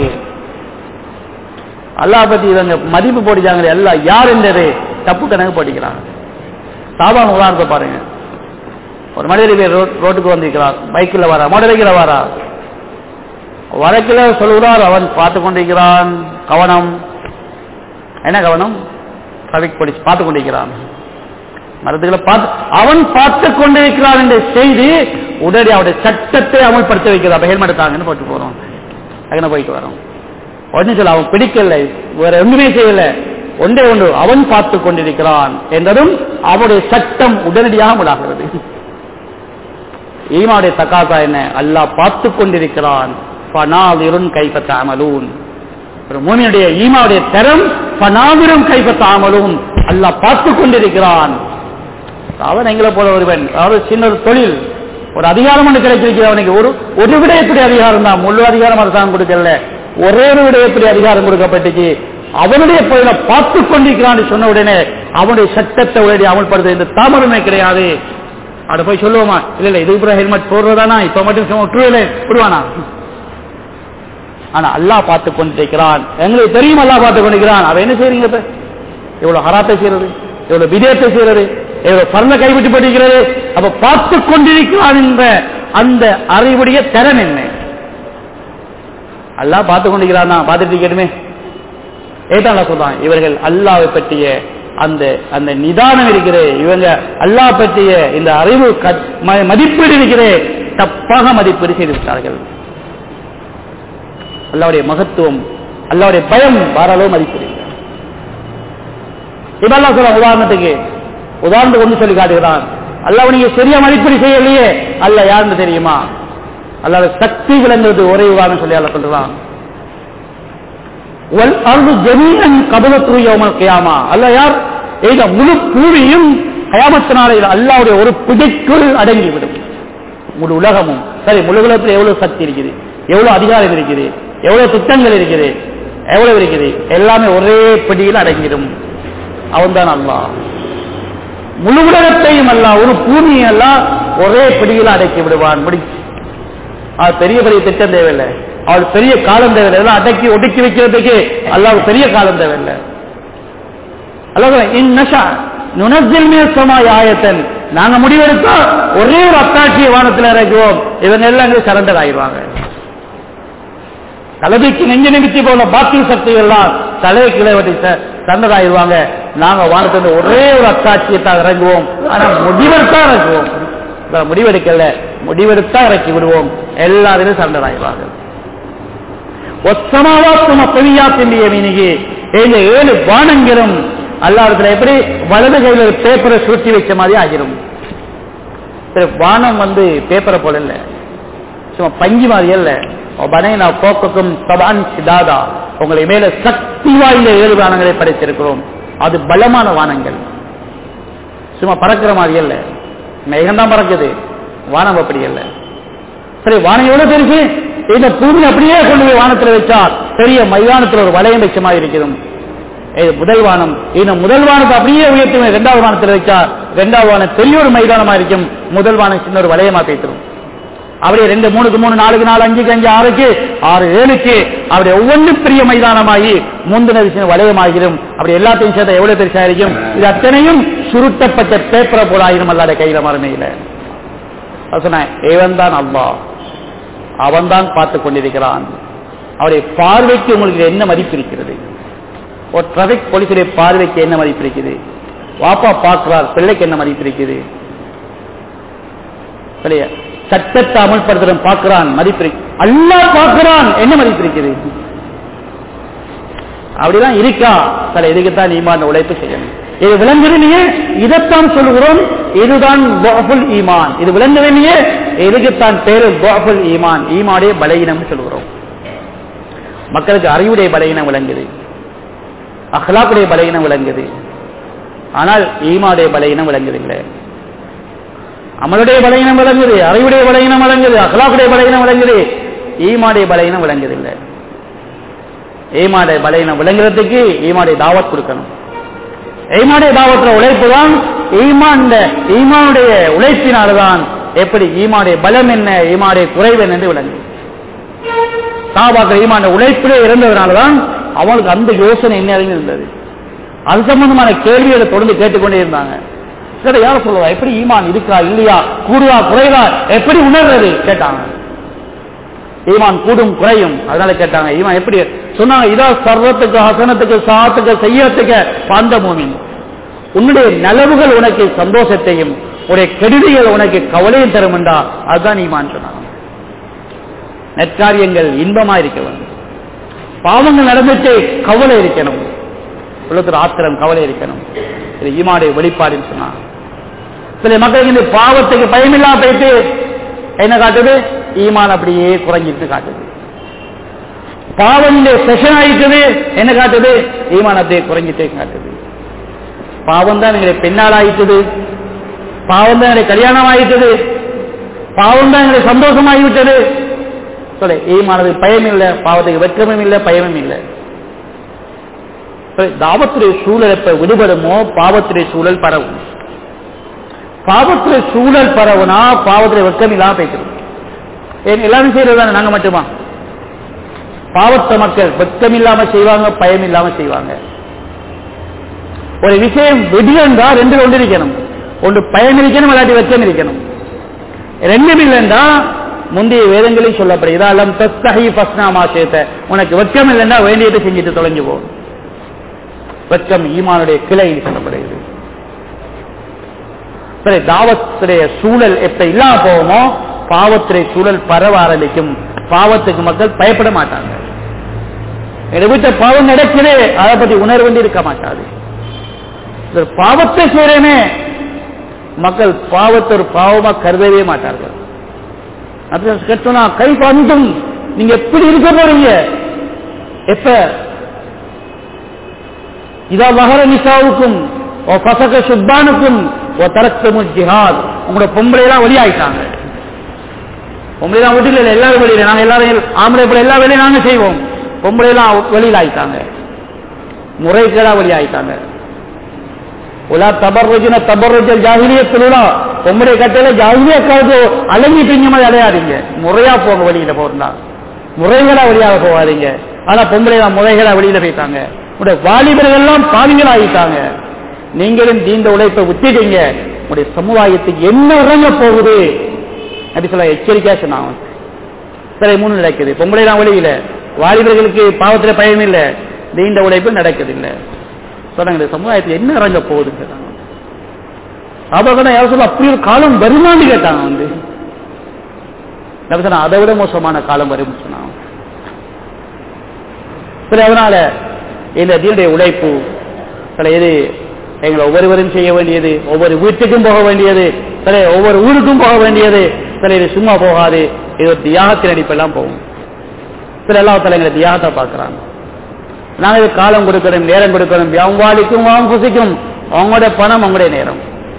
அல்லா பத்தி இவங்க மதிப்பு போடிச்சாங்களே எல்லாம் யார் என்றது தப்பு கணக்கு போட்டிக்கிறாங்க சாபான உதாரணத்தை பாருங்க ஒரு மனிதர் ரோட்டுக்கு வந்திருக்கிறார் பைக்கில் வரா மோட்டர் வரா வழக்கில் சொல்கிறார் அவன் பார்த்து கொண்டிருக்கிறான் கவனம் என்ன கவனம் டிராபிக் போலீஸ் பார்த்து கொண்டிருக்கிறான் மரத்துக்களை பார்த்து அவன் பார்த்து கொண்டிருக்கிறான் என்ற செய்தி உடனே அவருடைய சட்டத்தை அமல்படுத்த வைக்கிறது அப்ப ஹெல்மெட் தாங்கன்னு போட்டு போறோம் அங்கே போயிட்டு வரோம் ஒன்னு சொல்ல அவன் பிடிக்கல வேற ஒண்ணுமே செய்யல ஒன்றே ஒன்று அவன் பார்த்து கொண்டிருக்கிறான் என்றதும் அவனுடைய சட்டம் உடனடியாக விடாகிறது ஈமாவுடைய தக்காசா என்ன அல்லாஹ் பார்த்து கொண்டிருக்கிறான் பனாவிருன் கைப்பற்ற அமலூன் ஒரு மூமியுடைய ஈமாவுடைய தரம் பனாவிரும் கைப்பற்ற அமலும் அல்லாஹ் பார்த்து கொண்டிருக்கிறான் அவன் எங்களை போல ஒருவன் அதாவது சின்ன ஒரு தொழில் ஒரு அதிகாரம் ஒன்று கிடைச்சிருக்கிறது அவனுக்கு ஒரு ஒரு விடயத்துடைய அதிகாரம் தான் முழு அதிகாரம் அரசாங்கம் கொடுக்கல ஒரே ஒரு விடயத்துடைய அதிகாரம் கொடுக்கப்பட்டுச்சு அவனுடைய பொருளை பார்த்து கொண்டிருக்கிறான் சொன்ன உடனே அவனுடைய சட்டத்தை உடனே அமல்படுத்த இந்த தாமதமே கிடையாது அட போய் சொல்லுவோமா இல்ல இல்ல இது கூட ஹெல்மெட் போடுறதானா இப்ப மட்டும் விட்டுருவில்லை விடுவானா ஆனா அல்லாஹ் பார்த்து கொண்டிருக்கிறான் எங்களுக்கு தெரியும் அல்லாஹ் பார்த்து கொண்டிருக்கிறான் அவன் என்ன செய்றீங்க இப்ப எவ்வளவு ஹராத்தை செய்யறது எவ்வளவு விதயத்தை செய்யறது எவ்வளவு பரல கைவிட்டு படிக்கிறது அப்ப பார்த்து கொண்டிருக்கிறான் என்ற அந்த அறிவுடைய திறன் என்ன அல்லாஹ் பார்த்து கொண்டிருக்கிறான் பார்த்துட்டு இருக்கட்டுமே ஏதான் சொல்றான் இவர்கள் அல்லாவை பற்றிய அந்த அந்த நிதானம் இருக்கிறே இவங்க அல்லாஹ் பற்றிய இந்த அறிவு மதிப்பீடு இருக்கிறே தப்பாக மதிப்பீடு செய்து விட்டார்கள் அல்லாவுடைய மகத்துவம் அல்லாவுடைய பயம் வாராளோ மதிப்பீடு இப்பெல்லாம் சொல்ல உதாரணத்துக்கு உதாரணத்துக்கு ஒன்று சொல்லி காட்டுகிறான் அல்லாஹ் நீங்க சரியா மதிப்பீடு செய்யலையே அல்ல யாருன்னு தெரியுமா அல்லாத சக்தி விளங்குறது ஒரே உதாரணம் சொல்லி அல்ல சொல்றான் அல்ல யார் இந்த முழு பூமியும் கயாமத்தினால அல்லாவுடைய ஒரு பிடிக்குள் அடங்கிவிடும் முழு உலகமும் சரி முழு உலகத்தில் எவ்வளவு சக்தி இருக்குது எவ்வளவு அதிகாரம் இருக்குது எவ்வளவு திட்டங்கள் இருக்குது எவ்வளவு இருக்குது எல்லாமே ஒரே பிடியில் அடங்கிடும் அவன் தான் அல்லா முழு உலகத்தையும் அல்ல ஒரு பூமியை அல்ல ஒரே பிடியில் அடக்கி விடுவான் முடிச்சு அது பெரிய பெரிய திட்டம் தேவையில்லை அவள் பெரிய காலம் தேவையில்லை எல்லாம் அடக்கி ஒடுக்கி வைக்கிறதுக்கு அல்லாஹ் பெரிய காலம் தேவையில்லை ஆயத்தன் நாங்க முடிவெடுத்தா ஒரே ஒரு அத்தாட்சியை வானத்தில் இறக்குவோம் இவங்க எல்லாம் சரண்டர் ஆயிடுவாங்க கலவைக்கு நெஞ்சு நிமித்தி போன பாக்கி சக்திகள்லாம் தலையை கிளவட்டி சண்டதாயிருவாங்க நாங்க வானத்துல ஒரே ஒரு அத்தாட்சியத்தான் இறங்குவோம் ஆனா முடிவெடுத்தா இறங்குவோம் இப்ப முடிவெடுக்கல முடிவெடுத்தா இறக்கி விடுவோம் எல்லாருமே சண்டதாயிருவாங்க ஒத்தமாவாத்தும் அப்பவியாத்தின் மீனிகி இந்த ஏழு வானங்களும் அல்லாடத்துல எப்படி வலது கையில ஒரு பேப்பரை சுருட்டி வச்ச மாதிரி ஆகிரும் சரி, வானம் வந்து பேப்பரை போல இல்ல சும்மா பஞ்சு மாதிரி அல்ல பனைனா போக்குக்கும் சபான் சிதாதா உங்களை மேல சக்தி வாய்ந்த ஏழு வானங்களை படைத்திருக்கிறோம் அது பலமான வானங்கள் சும்மா பறக்கிற மாதிரி அல்ல மேகம்தான் பறக்குது வானம் அப்படி அல்ல சரி வானம் எவ்வளவு பெருசு இந்த பூமி அப்படியே கொண்டு போய் வானத்துல வச்சா பெரிய மைதானத்துல ஒரு வளையம் வச்ச மாதிரி இருக்கிறோம் இது முதல் வானம் இந்த முதல் வானத்தை அப்படியே உயர்த்தி இரண்டாவது வானத்தில் வச்சா இரண்டாவது வானம் பெரிய ஒரு மைதானமா இருக்கும் முதல் வானம் சின்ன ஒரு வளையமா பேசிடும் அப்படியே ரெண்டு மூணுக்கு மூணு நாலுக்கு நாலு அஞ்சுக்கு அஞ்சு ஆறுக்கு ஆறு ஏழுக்கு அப்படி ஒவ்வொன்றும் பெரிய மைதானமாகி முந்தின விஷயம் வளையமாகிடும் அப்படி எல்லாத்தையும் சேர்த்த எவ்வளவு பெருசா இருக்கும் இது அத்தனையும் சுருட்டப்பட்ட பேப்பரை போல ஆயிரும் அல்லாத கையில மறுமையில சொன்னேன் ஏவன் தான் அல்லா அவன் தான் பார்த்து கொண்டிருக்கிறான் அவருடைய பார்வைக்கு உங்களுக்கு என்ன மதிப்பு இருக்கிறது ஒரு டிராபிக் போலீஸுடைய பார்வைக்கு என்ன மதிப்பு இருக்குது வாப்பா பார்க்கிறார் பிள்ளைக்கு என்ன மதிப்பு இருக்குது சரியா சட்டத்தை அமல்படுத்துறவன் பார்க்கிறான் மதிப்பு இருக்கு அல்லா பார்க்கிறான் என்ன மதிப்பு இருக்குது அப்படிதான் இருக்கா சில இதுக்குத்தான் நீமான உழைப்பு செய்யணும் இது விளங்குறீங்க இதைத்தான் சொல்லுகிறோம் இதுதான் துஅஃபுல் ஈமான் இது விளங்குறீங்க இதுக்குத்தான் பேரு துஅஃபுல் ஈமான் ஈமானுடைய பலகீனம் சொல்லுகிறோம் மக்களுக்கு அறிவுடைய பலகீனம் விளங்குது அஹ்லாக்குடைய பலகீனம் விளங்குது ஆனால் ஈமாவுடைய பலகீனம் விளங்குதில்லை அமலுடைய பலகீனம் விளங்குது அறிவுடைய பலகீனம் விளங்குது அஹ்லாக்குடைய பலகீனம் விளங்குது ஈமாடைய பலகீனம் விளங்குதில்லை ஈமாடைய பலகீனம் விளங்குறதுக்கு ஈமாடைய தாவத் கொடுக்கணும் ஈமாடைய தாவத்துல உழைப்பு தான் ஈமான் ஈமானுடைய உழைப்பினால்தான் எப்படி ஈமானுடைய பலம் என்ன ஈமானுடைய குறைவு என்ன என்று விளங்கும் சாபாக்கள் ஈமான உழைப்பிலே இருந்ததுனாலதான் அவங்களுக்கு அந்த யோசனை என்ன இருந்தது அது சம்பந்தமான கேள்விகளை தொடர்ந்து கேட்டுக்கொண்டே இருந்தாங்க சரி யார சொல்லுவா எப்படி ஈமான் இருக்கா இல்லையா கூடுதா குறைவா எப்படி உணர்றது கேட்டாங்க ஈமான் கூடும் குறையும் அதனால கேட்டாங்க ஈமான் எப்படி சொன்னாங்க இதா சர்வத்துக்கு ஹசனத்துக்கு சாத்துக்கு செய்யறதுக்கு பாந்த மூமி உன்னுடைய நலவுகள் உனக்கு சந்தோஷத்தையும் உடைய கெடுதிகள் உனக்கு கவலையும் தரும் என்றா அதுதான் ஈமான் சொன்னாங்க நற்காரியங்கள் இன்பமா இருக்க வேண்டும் பாவங்கள் நடந்துட்டு கவலை இருக்கணும் உள்ளத்துல ஆத்திரம் கவலை இருக்கணும் இது ஈமாடைய வெளிப்பாடுன்னு சொன்னாங்க சில மக்களுக்கு இந்த பாவத்துக்கு பயமில்லா போயிட்டு என்ன காட்டுது ஈமான் அப்படியே குறைஞ்சிட்டு காட்டுது பாவம் செஷன் ஆயிட்டது என்ன காட்டுது ஈமான் அப்படியே குறைஞ்சிட்டே காட்டுது பாவம் தான் எங்களை பெண்ணால் ஆயிட்டது பாவம் தான் எங்களை கல்யாணம் ஆயிட்டது பாவம் தான் எங்களை சந்தோஷமாகிவிட்டது சொல்ல ஈமானது பயம் இல்லை பாவத்துக்கு வெற்றமும் இல்லை பயமும் இல்லை தாவத்துடைய சூழல் எப்ப விடுபடுமோ பாவத்துடைய சூழல் பரவும் பாவத்துடைய சூழல் பரவுனா பாவத்துடைய வெக்கம் இல்லாம பேசுறோம் ஏன் எல்லாரும் செய்யறது நாங்க மட்டுமா பாவத்த மக்கள் வெக்கம் இல்லாம செய்வாங்க பயம் இல்லாம செய்வாங்க ஒரு விஷயம் வெடியண்டா ரெண்டு ஒன்று இருக்கணும் ஒன்று பயம் இருக்கணும் இல்லாட்டி வெக்கம் இருக்கணும் ரெண்டும் இல்லைண்டா முந்தைய வேதங்களில் சொல்லப்படுகிறது அலம் தஸ்தகி பஸ்னா மாசேத்த உனக்கு வெக்கம் இல்லைன்னா வேண்டியதை செஞ்சுட்டு தொலைஞ்சு போகும் வெக்கம் ஈமானுடைய கிளை சொல்லப்படுகிறது சரி தாவத்துடைய சூழல் எப்ப இல்லாம போகுமோ பாவத்துடைய சூழல் பரவ ஆரம்பிக்கும் பாவத்துக்கு மக்கள் பயப்பட மாட்டாங்க எங்க வீட்டை பாவம் நடக்குது அதை பத்தி உணர்வு வந்து இருக்க மாட்டாது பாவத்தை செய்யறேனே மக்கள் பாவத்தை ஒரு பாவமா கருதவே மாட்டார்கள் கேட்டோம்னா கை பந்தும் நீங்க எப்படி இருக்க போறீங்க எப்ப இதா மகர நிசாவுக்கும் ஓ பசக சுப்பானுக்கும் ஓ தரத்தமு ஜிஹாத் உங்களோட பொம்பளை எல்லாம் வெளியாயிட்டாங்க பொம்பளை எல்லாம் வீட்டுல இல்லை எல்லாரும் வெளியில நாங்க எல்லாரும் ஆம்பளை பிள்ளை எல்லா வேலையும் நாங்க செய்வோம் பொம்பளை எல்லாம் வெளியில ஆயிட்டாங்க முறைகேடா வெளியாயிட்டாங்க உலா தபர்ரஜின தபர்ரஜல் ஜாகிலிய திருவிழா பொம்பளை கட்டையில ஜாகிலிய காலத்து அழகி பிஞ்ச மாதிரி அலையாதீங்க முறையா போங்க வெளியில போறா முறைகளா வழியாக போகாதீங்க ஆனா பொம்பளை தான் முறைகளா வெளியில போயிட்டாங்க உடைய வாலிபர்கள் எல்லாம் பாவிகளாகிட்டாங்க நீங்களும் தீந்த உழைப்பை விட்டுட்டீங்க உடைய சமுதாயத்துக்கு என்ன இறங்க போகுது அப்படி சொல்ல எச்சரிக்கையா சொன்னாங்க சரி மூணு நடக்குது பொம்பளை தான் வெளியில வாலிபர்களுக்கு பாவத்தில் பயம் இல்லை நீண்ட உழைப்பு நடக்குதில்லை சொன்னாங்க சமுதாயத்தில் என்ன இறங்க போகுது கேட்டாங்க சாபாகனா யாரும் சொல்ல அப்படி ஒரு காலம் வருமானு கேட்டாங்க வந்து சொன்னா அதை விட மோசமான காலம் வரும் சொன்னாங்க சரி அதனால இந்த தீனுடைய உழைப்பு சில இது எங்களை ஒவ்வொருவரும் செய்ய வேண்டியது ஒவ்வொரு வீட்டுக்கும் போக வேண்டியது சில ஒவ்வொரு ஊருக்கும் போக வேண்டியது சில இது சும்மா போகாது இது ஒரு தியாகத்தின் அடிப்பெல்லாம் போகும் சில எல்லாத்துல எங்களை தியாகத்தை பார்க்கிறாங்க நாங்கள் இது காலம் கொடுக்கணும் நேரம் கொடுக்கணும் வியாபாரிக்கும் அவங்க புசிக்கும் அவங்களோட பணம் அவங்களுடைய நேரம்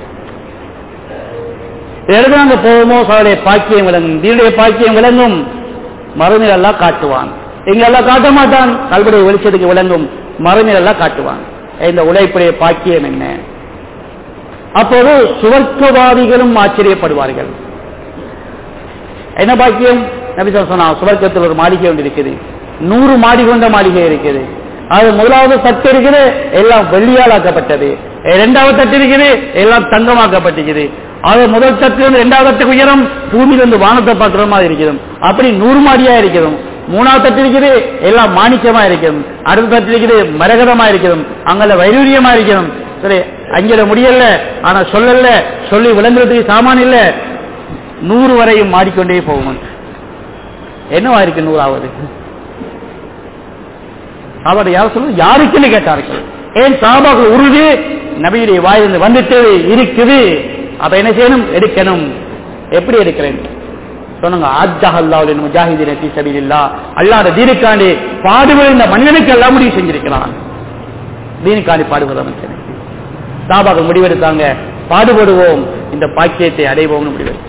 எடுத்து நாங்கள் போவோமோ சவடைய பாக்கியம் விளங்கும் தீனுடைய பாக்கியம் விளங்கும் மறுமையில் எல்லாம் காட்டுவான் எங்கெல்லாம் காட்ட மாட்டான் கல்விடைய வெளிச்சத்துக்கு விளங்கும் மறுமையில் எல்லாம் காட்டுவான் இந்த உழைப்புடைய பாக்கியம் என்ன அப்போது சுவர்க்கவாதிகளும் ஆச்சரியப்படுவார்கள் என்ன பாக்கியம் நபிசா சொன்னா சுவர்க்கத்தில் ஒரு மாளிகை ஒன்று இருக்குது நூறு மாடி கொண்ட மாளிகை இருக்குது அது முதலாவது தட்டு இருக்குது எல்லாம் வெள்ளியால் ஆக்கப்பட்டது இரண்டாவது தட்டு இருக்குது எல்லாம் தங்கமாக்கப்பட்டிருக்குது அது முதல் தட்டிலிருந்து இரண்டாவது தட்டுக்கு உயரம் பூமியிலிருந்து வானத்தை பார்க்கிற மாதிரி இருக்கிறது அப்படி நூறு மாடியா இருக்கிறது மூணாவது தட்டு இருக்குது எல்லாம் மாணிக்கமா இருக்கிறது அடுத்த தட்டு இருக்குது மரகதமா இருக்கிறது அங்கல வைரூரியமா இருக்கிறது சரி அங்கிட முடியல ஆனா சொல்லல சொல்லி விளங்குறதுக்கு சாமான் இல்ல நூறு வரையும் மாறிக்கொண்டே போகும் என்னவா இருக்கு நூறாவது அவர் யார் சொல்லுவது யாருக்குன்னு கேட்டார்கள் ஏன் சாபாக்கள் உருது நபியுடைய வாயிலிருந்து வந்துட்டு இருக்குது அப்ப என்ன செய்யணும் எடுக்கணும் எப்படி எடுக்கிறேன் சொன்னாங்க ஆஜாஹல்லாவுடைய முஜாஹிதின் ஃபீ சபீலில்லா அல்லாஹ் தீனுக்காண்டி பாடுபடுகிற மனிதனுக்கு எல்லாம் முடிவு செஞ்சிருக்கிறான் தீனுக்காண்டி பாடுவதான் சாபாக்கள் முடிவெடுத்தாங்க பாடுபடுவோம் இந்த பாக்கியத்தை அடைவோம்னு முடிவெடுத்தாங்க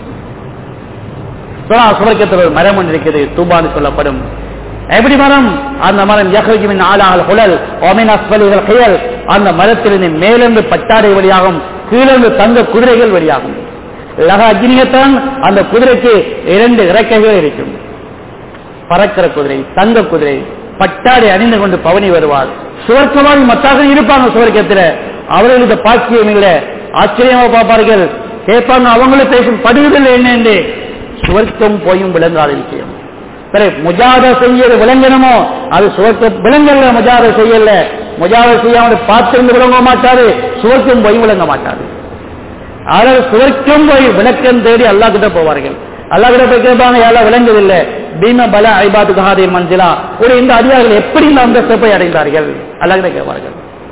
சுவர்க்கத்தில் ஒரு மரம் ஒன்று இருக்கிறது தூபான்னு சொல்லப்படும் எப்படி மரம் அந்த மரம் யஹ்ருஜுமின் ஆளால் குழல் ஒமின் அஸ்பலிகள் குயல் அந்த மரத்திலிருந்து மேலிருந்து பட்டாடை வழியாகும் கீழிருந்து தங்க குதிரைகள் வழியாகும் லக அக்னியத்தான் அந்த குதிரைக்கு இரண்டு இறக்கைகள் இருக்கும் பறக்கிற குதிரை தங்க குதிரை பட்டாடை அணிந்து கொண்டு பவனி வருவார் சுவர்க்கவாதி மத்தாக இருப்பாங்க சுவர்க்கத்தில் அவர்களுக்கு பாக்கியம் இல்லை ஆச்சரியமா பார்ப்பார்கள் கேட்பாங்க அவங்களும் பேசும் படுவதில்லை என்ன என்று சுவர்க்கம் போயும் விளங்காத விஷயம் சரி முஜாத செய்யறது விளங்கணுமோ அது சுவர்க்க விளங்கல முஜாத செய்யல முஜாத செய்யாமல் பார்த்திருந்து விளங்க மாட்டாரு சுவர்க்கம் போய் விளங்க மாட்டாரு ஆனால் சுவர்க்கம் போய் விளக்கம் தேடி அல்லா கிட்ட போவார்கள் அல்லா கிட்ட போய் கேட்பாங்க யாரும் விளங்குதில்லை பீம பல ஐபாத்து கஹாதே மஞ்சிலா ஒரு இந்த அதிகாரிகள் எப்படி இந்த அந்தஸ்தை போய் அடைந்தார்கள் அல்லா கிட்ட கேட்பார்கள்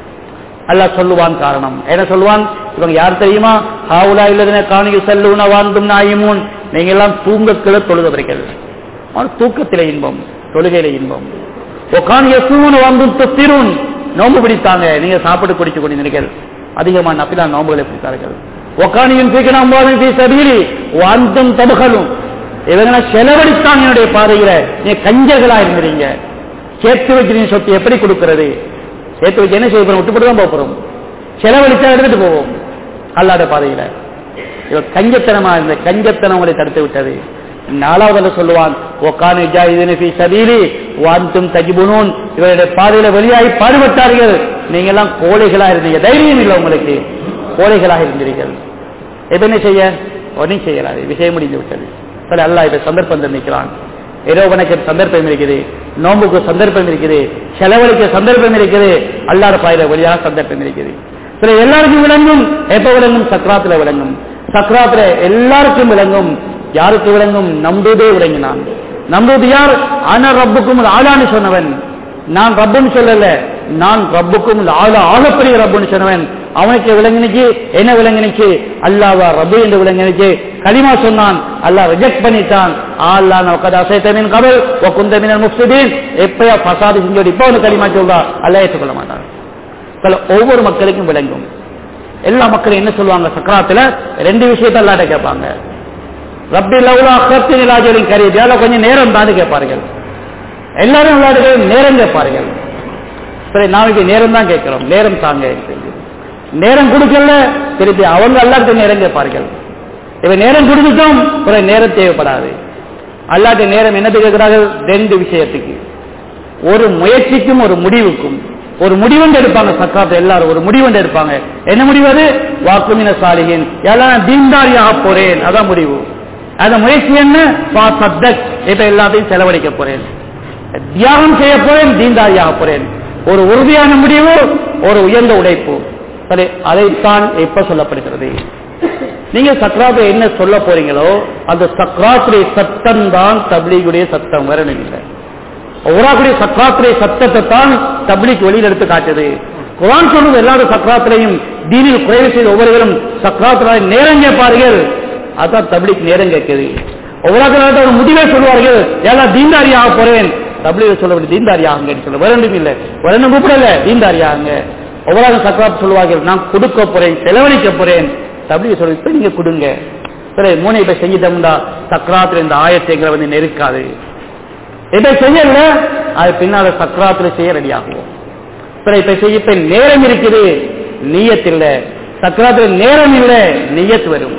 அல்லாஹ் சொல்லுவான் காரணம் என்ன சொல்லுவான் இவங்க யார் தெரியுமா ஹாவுலா இல்லதுன காணிக்கு செல்லுன வாழ்ந்தும் நாயுமூன் நீங்க எல்லாம் தூங்கக்கிழ தொழுதவர்கள் தூக்கத்தில இன்பம் தொழுகையில இன்பம் உக்காணிய சூன வாழ்ந்தும் தொத்திரும் நோம்பு பிடித்தாங்க நீங்க சாப்பிட்டு குடிச்சு கொண்டிருந்தீர்கள் அதிகமான நப்பிலா நோம்புகளை பிடித்தார்கள் உக்காணியும் சீக்கிரம் சபீரி வாழ்ந்தும் தபுகளும் இவங்க செலவழித்தாங்க என்னுடைய பாதையில நீங்க கஞ்சர்களா இருந்தீங்க சேர்த்து வச்சு சொத்து எப்படி கொடுக்கிறது சேர்த்து வச்சு என்ன செய்ய போறோம் விட்டுப்பட்டு தான் போறோம் செலவழிச்சா எடுத்துட்டு போவோம் அல்லாத பாதையில இவ கஞ்சத்தனமா இருந்த கஞ்சத்தனம் உங்களை தடுத்து விட்டது நாலாவதுல சொல்லுவான் ஒக்கானு ஜாயிதனி சபீலி வாந்தும் தஜிபுனூன் இவருடைய பாதையில வெளியாகி பாடுபட்டார்கள் நீங்க எல்லாம் கோழைகளா இருந்தீங்க தைரியம் இல்லை உங்களுக்கு கோழைகளாக இருந்தீர்கள் இப்ப என்ன செய்ய ஒன்றும் செய்யலாது விஷயம் முடிந்து விட்டது சரி அல்லா இப்ப சந்தர்ப்பம் தந்திக்கிறான் இறைவனுக்கு சந்தர்ப்பம் இருக்குது நோம்புக்கு சந்தர்ப்பம் இருக்குது செலவழிக்க சந்தர்ப்பம் இருக்குது அல்லாத பாயிர வழியாக சந்தர்ப்பம் இருக்குது சில எல்லாருக்கும் விளங்கும் எப்ப விளங்கும் சக்ராத்துல விளங்கும் சக்ராத்துல எல்லாருக்கும் விளங்கும் யாருக்கு விளங்கும் நம்புதே விளங்கினான் நம்புவது யார் ஆனா ரப்புக்கும் ஆளான்னு சொன்னவன் நான் ரப்புன்னு சொல்லல நான் ரப்புக்கும் ஆளா ஆகப்பெரிய ரப்புன்னு சொன்னவன் அவனுக்கு விளங்கினுச்சு என்ன விளங்கினுச்சு அல்லாவா ரப்பு என்று விளங்கினுச்சு களிமா சொன்னான் அல்லாஹ் ரிஜெக்ட் பண்ணிட்டான் அல்லா நோக்கத அசைத்தமின் கபல் ஓ குந்தமின் முஃப்சிதீன் எப்பயா பசாது செஞ்சோடு இப்போ ஒன்று களிமா சொல்றா அல்ல ஏற்றுக்கொள்ள மாட்டான் சில ஒவ்வொரு மக்களுக்கும் விளங்கும் எல்லா மக்களும் என்ன சொல்லுவாங்க சக்கராத்துல ரெண்டு விஷயத்த அல்லாட்ட கேட்பாங்க ரப்பி லவ்லா அக்கத்தின் இலாஜலின் கரீது அதில் கொஞ்சம் நேரம் தான் கேட்பார்கள் எல்லாரும் விளையாடுகள் நேரம் கேட்பார்கள் சரி நாளைக்கு நேரம் தான் கேட்கிறோம் நேரம் தாங்க நேரம் கொடுக்கல திருப்பி அவங்க எல்லாருக்கும் நேரம் கேட்பார்கள் இவன் நேரம் கொடுத்துட்டோம் ஒரு நேரம் தேவைப்படாது அல்லாட்ட நேரம் என்னது கேட்கிறார்கள் ரெண்டு விஷயத்துக்கு ஒரு முயற்சிக்கும் ஒரு முடிவுக்கும் ஒரு முடிவென்று எடுப்பாங்க சக்காத்த எல்லாரும் ஒரு முடிவென்று எடுப்பாங்க என்ன முடிவு அது வாக்குமின சாலிகின் எல்லாம் தீன்தாரியாக போறேன் அதான் முடிவு அந்த முயற்சி என்ன சத்தக் இப்ப எல்லாத்தையும் செலவழிக்க போறேன் தியாகம் செய்ய போறேன் தீன்தாரியாக போறேன் ஒரு உறுதியான முடிவு ஒரு உயர்ந்த உழைப்பு சரி அதைத்தான் எப்ப சொல்லப்படுகிறது நீங்க சக்ராத்தை என்ன சொல்ல போறீங்களோ அந்த சக்ராத்துடைய சத்தம் தான் தபிலிகுடைய சத்தம் வரணும் இல்லை ஒராக்குடைய சக்ராத்துடைய சத்தத்தை தான் தபிலிக்கு வெளியில் எடுத்து காட்டுது குரான் சொல்லுவது எல்லாரும் சக்ராத்திலையும் தீனில் குறைவு செய்த ஒவ்வொருவரும் சக்ராத்திராய் நேரம் கேட்பார்கள் அதான் தபிலிக்கு நேரம் கேட்குது ஒவ்வொரு ஒரு முடிவே சொல்லுவார்கள் ஏன்னா தீன்தாரியாக போறேன் தபிலிக சொல்ல தீன்தாரியாக சொல்ல வரண்டும் இல்லை வரணும் கூப்பிடல தீன்தாரியாங்க ஒவ்வொரு சக்கராத் சொல்லுவார்கள் நான் கொடுக்க போறேன் செலவழிக்க போறேன் தபிலிக சொல்லி இப்ப நீங்க கொடுங்க சரி மூணு இப்ப செஞ்சிட்டோம்டா சக்கராத்துல இந்த ஆயத்தைகளை வந்து நெருக்காது இதை செய்யல அது பின்னால சக்கராத்துல செய்ய ரெடி ஆகுவோம் சரி இப்ப செய்ய இப்ப நேரம் இருக்குது நீயத் இல்ல சக்கராத்துல நேரம் இல்ல நீயத் வரும்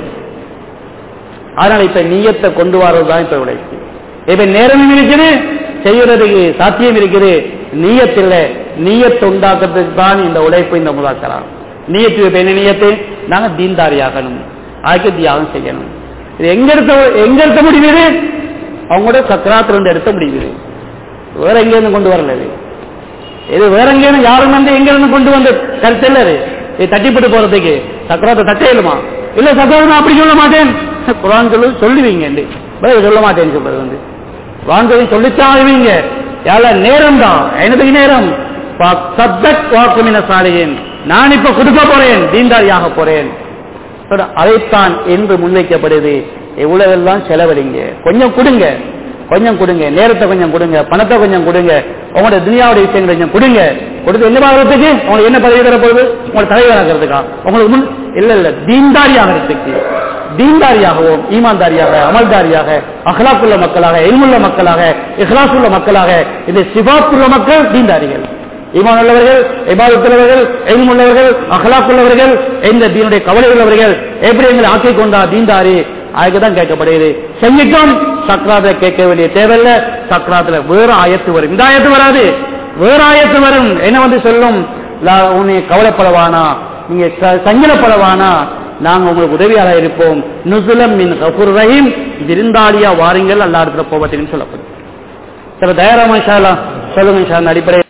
அதனால இப்ப நீயத்தை கொண்டு வரதுதான் இப்ப உழைப்பு இப்ப நேரம் இருக்குது செய்யறதுக்கு சாத்தியம் இருக்குது நீயத் இல்ல நீயத்தை உண்டாக்குறதுக்கு தான் இந்த உழைப்பு இந்த முதாக்கரா நீயத்து இப்ப என்ன நீயத்து நாங்க தீன்தாரியாகணும் அதுக்கு தியாகம் செய்யணும் இது எங்க எடுத்த எங்க எடுத்த முடிவு இது அவங்களோட சக்கராத்துல இருந்து எடுத்த முடிவு இது வேற எங்க இருந்து கொண்டு வரல இது இது வேற எங்கேயும் யாரும் வந்து எங்க இருந்து கொண்டு வந்த கருத்து இல்ல இது இது தட்டிப்பட்டு போறதுக்கு சக்கராத்தை தட்டே இல்லமா இல்ல சக்கராத்தை அப்படி சொல்ல மாட்டேன் குரான் சொல்லு சொல்லுவீங்க பதில் சொல்ல மாட்டேன்னு சொல்றது வந்து குரான் சொல்லி சொல்லித்தான் ஆகுவீங்க யார நேரம் தான் எனக்கு நேரம் சத்தக் வாக்குமின சாலையேன் நான் இப்ப கொடுக்க போறேன் தீன்தாரியாக போறேன் அதைத்தான் என்று முன்வைக்கப்படுது எவ்வளவெல்லாம் செலவழிங்க கொஞ்சம் கொடுங்க கொஞ்சம் கொடுங்க நேரத்தை கொஞ்சம் கொடுங்க பணத்தை கொஞ்சம் கொடுங்க உங்களோட துனியாவுடைய விஷயங்களை கொஞ்சம் கொடுங்க கொடுத்து என்ன பாக்கிறதுக்கு உங்களுக்கு என்ன பதவி தர போகுது உங்களை தலைவராகிறதுக்கா உங்களுக்கு முன் இல்ல இல்ல தீன்தாரி ஆகிறதுக்கு தீன்தாரியாகவும் ஈமான்தாரியாக அமல்தாரியாக அஹ்லாக்குள்ள மக்களாக எல்முள்ள மக்களாக இஹ்லாஸ் உள்ள மக்களாக இந்த சிபாத்துள்ள மக்கள் தீன்தாரிகள் ஈமான் உள்ளவர்கள் இபாதத்துள்ளவர்கள் எல்முள்ளவர்கள் அஹ்லாக்குள்ளவர்கள் எந்த தீனுடைய கவலை உள்ளவர்கள் எப்படி எங்களை ஆக்கிக் கொண்டா தீன்தாரி அதுக்குதான் கேட்கப்படுகிறது செஞ்சிட்டோம் சக்கராத்தை கேட்க வேண்டிய தேவையில்ல சக்கராத்துல வேற ஆயத்து வரும் இந்த ஆயத்து வராது வேற ஆயத்து வரும் என்ன வந்து சொல்லும் உன்னை கவலைப்படவானா நீங்க சஞ்சலப்படவானா நாங்க உங்களுக்கு உதவியாக இருப்போம் நுசுலம் மின் கபூர் ரஹீம் விருந்தாளியா வாருங்கள் அல்லா இடத்துல போவதுன்னு சொல்லப்படும் சில தயாராமா சொல்லுங்க அடிப்படை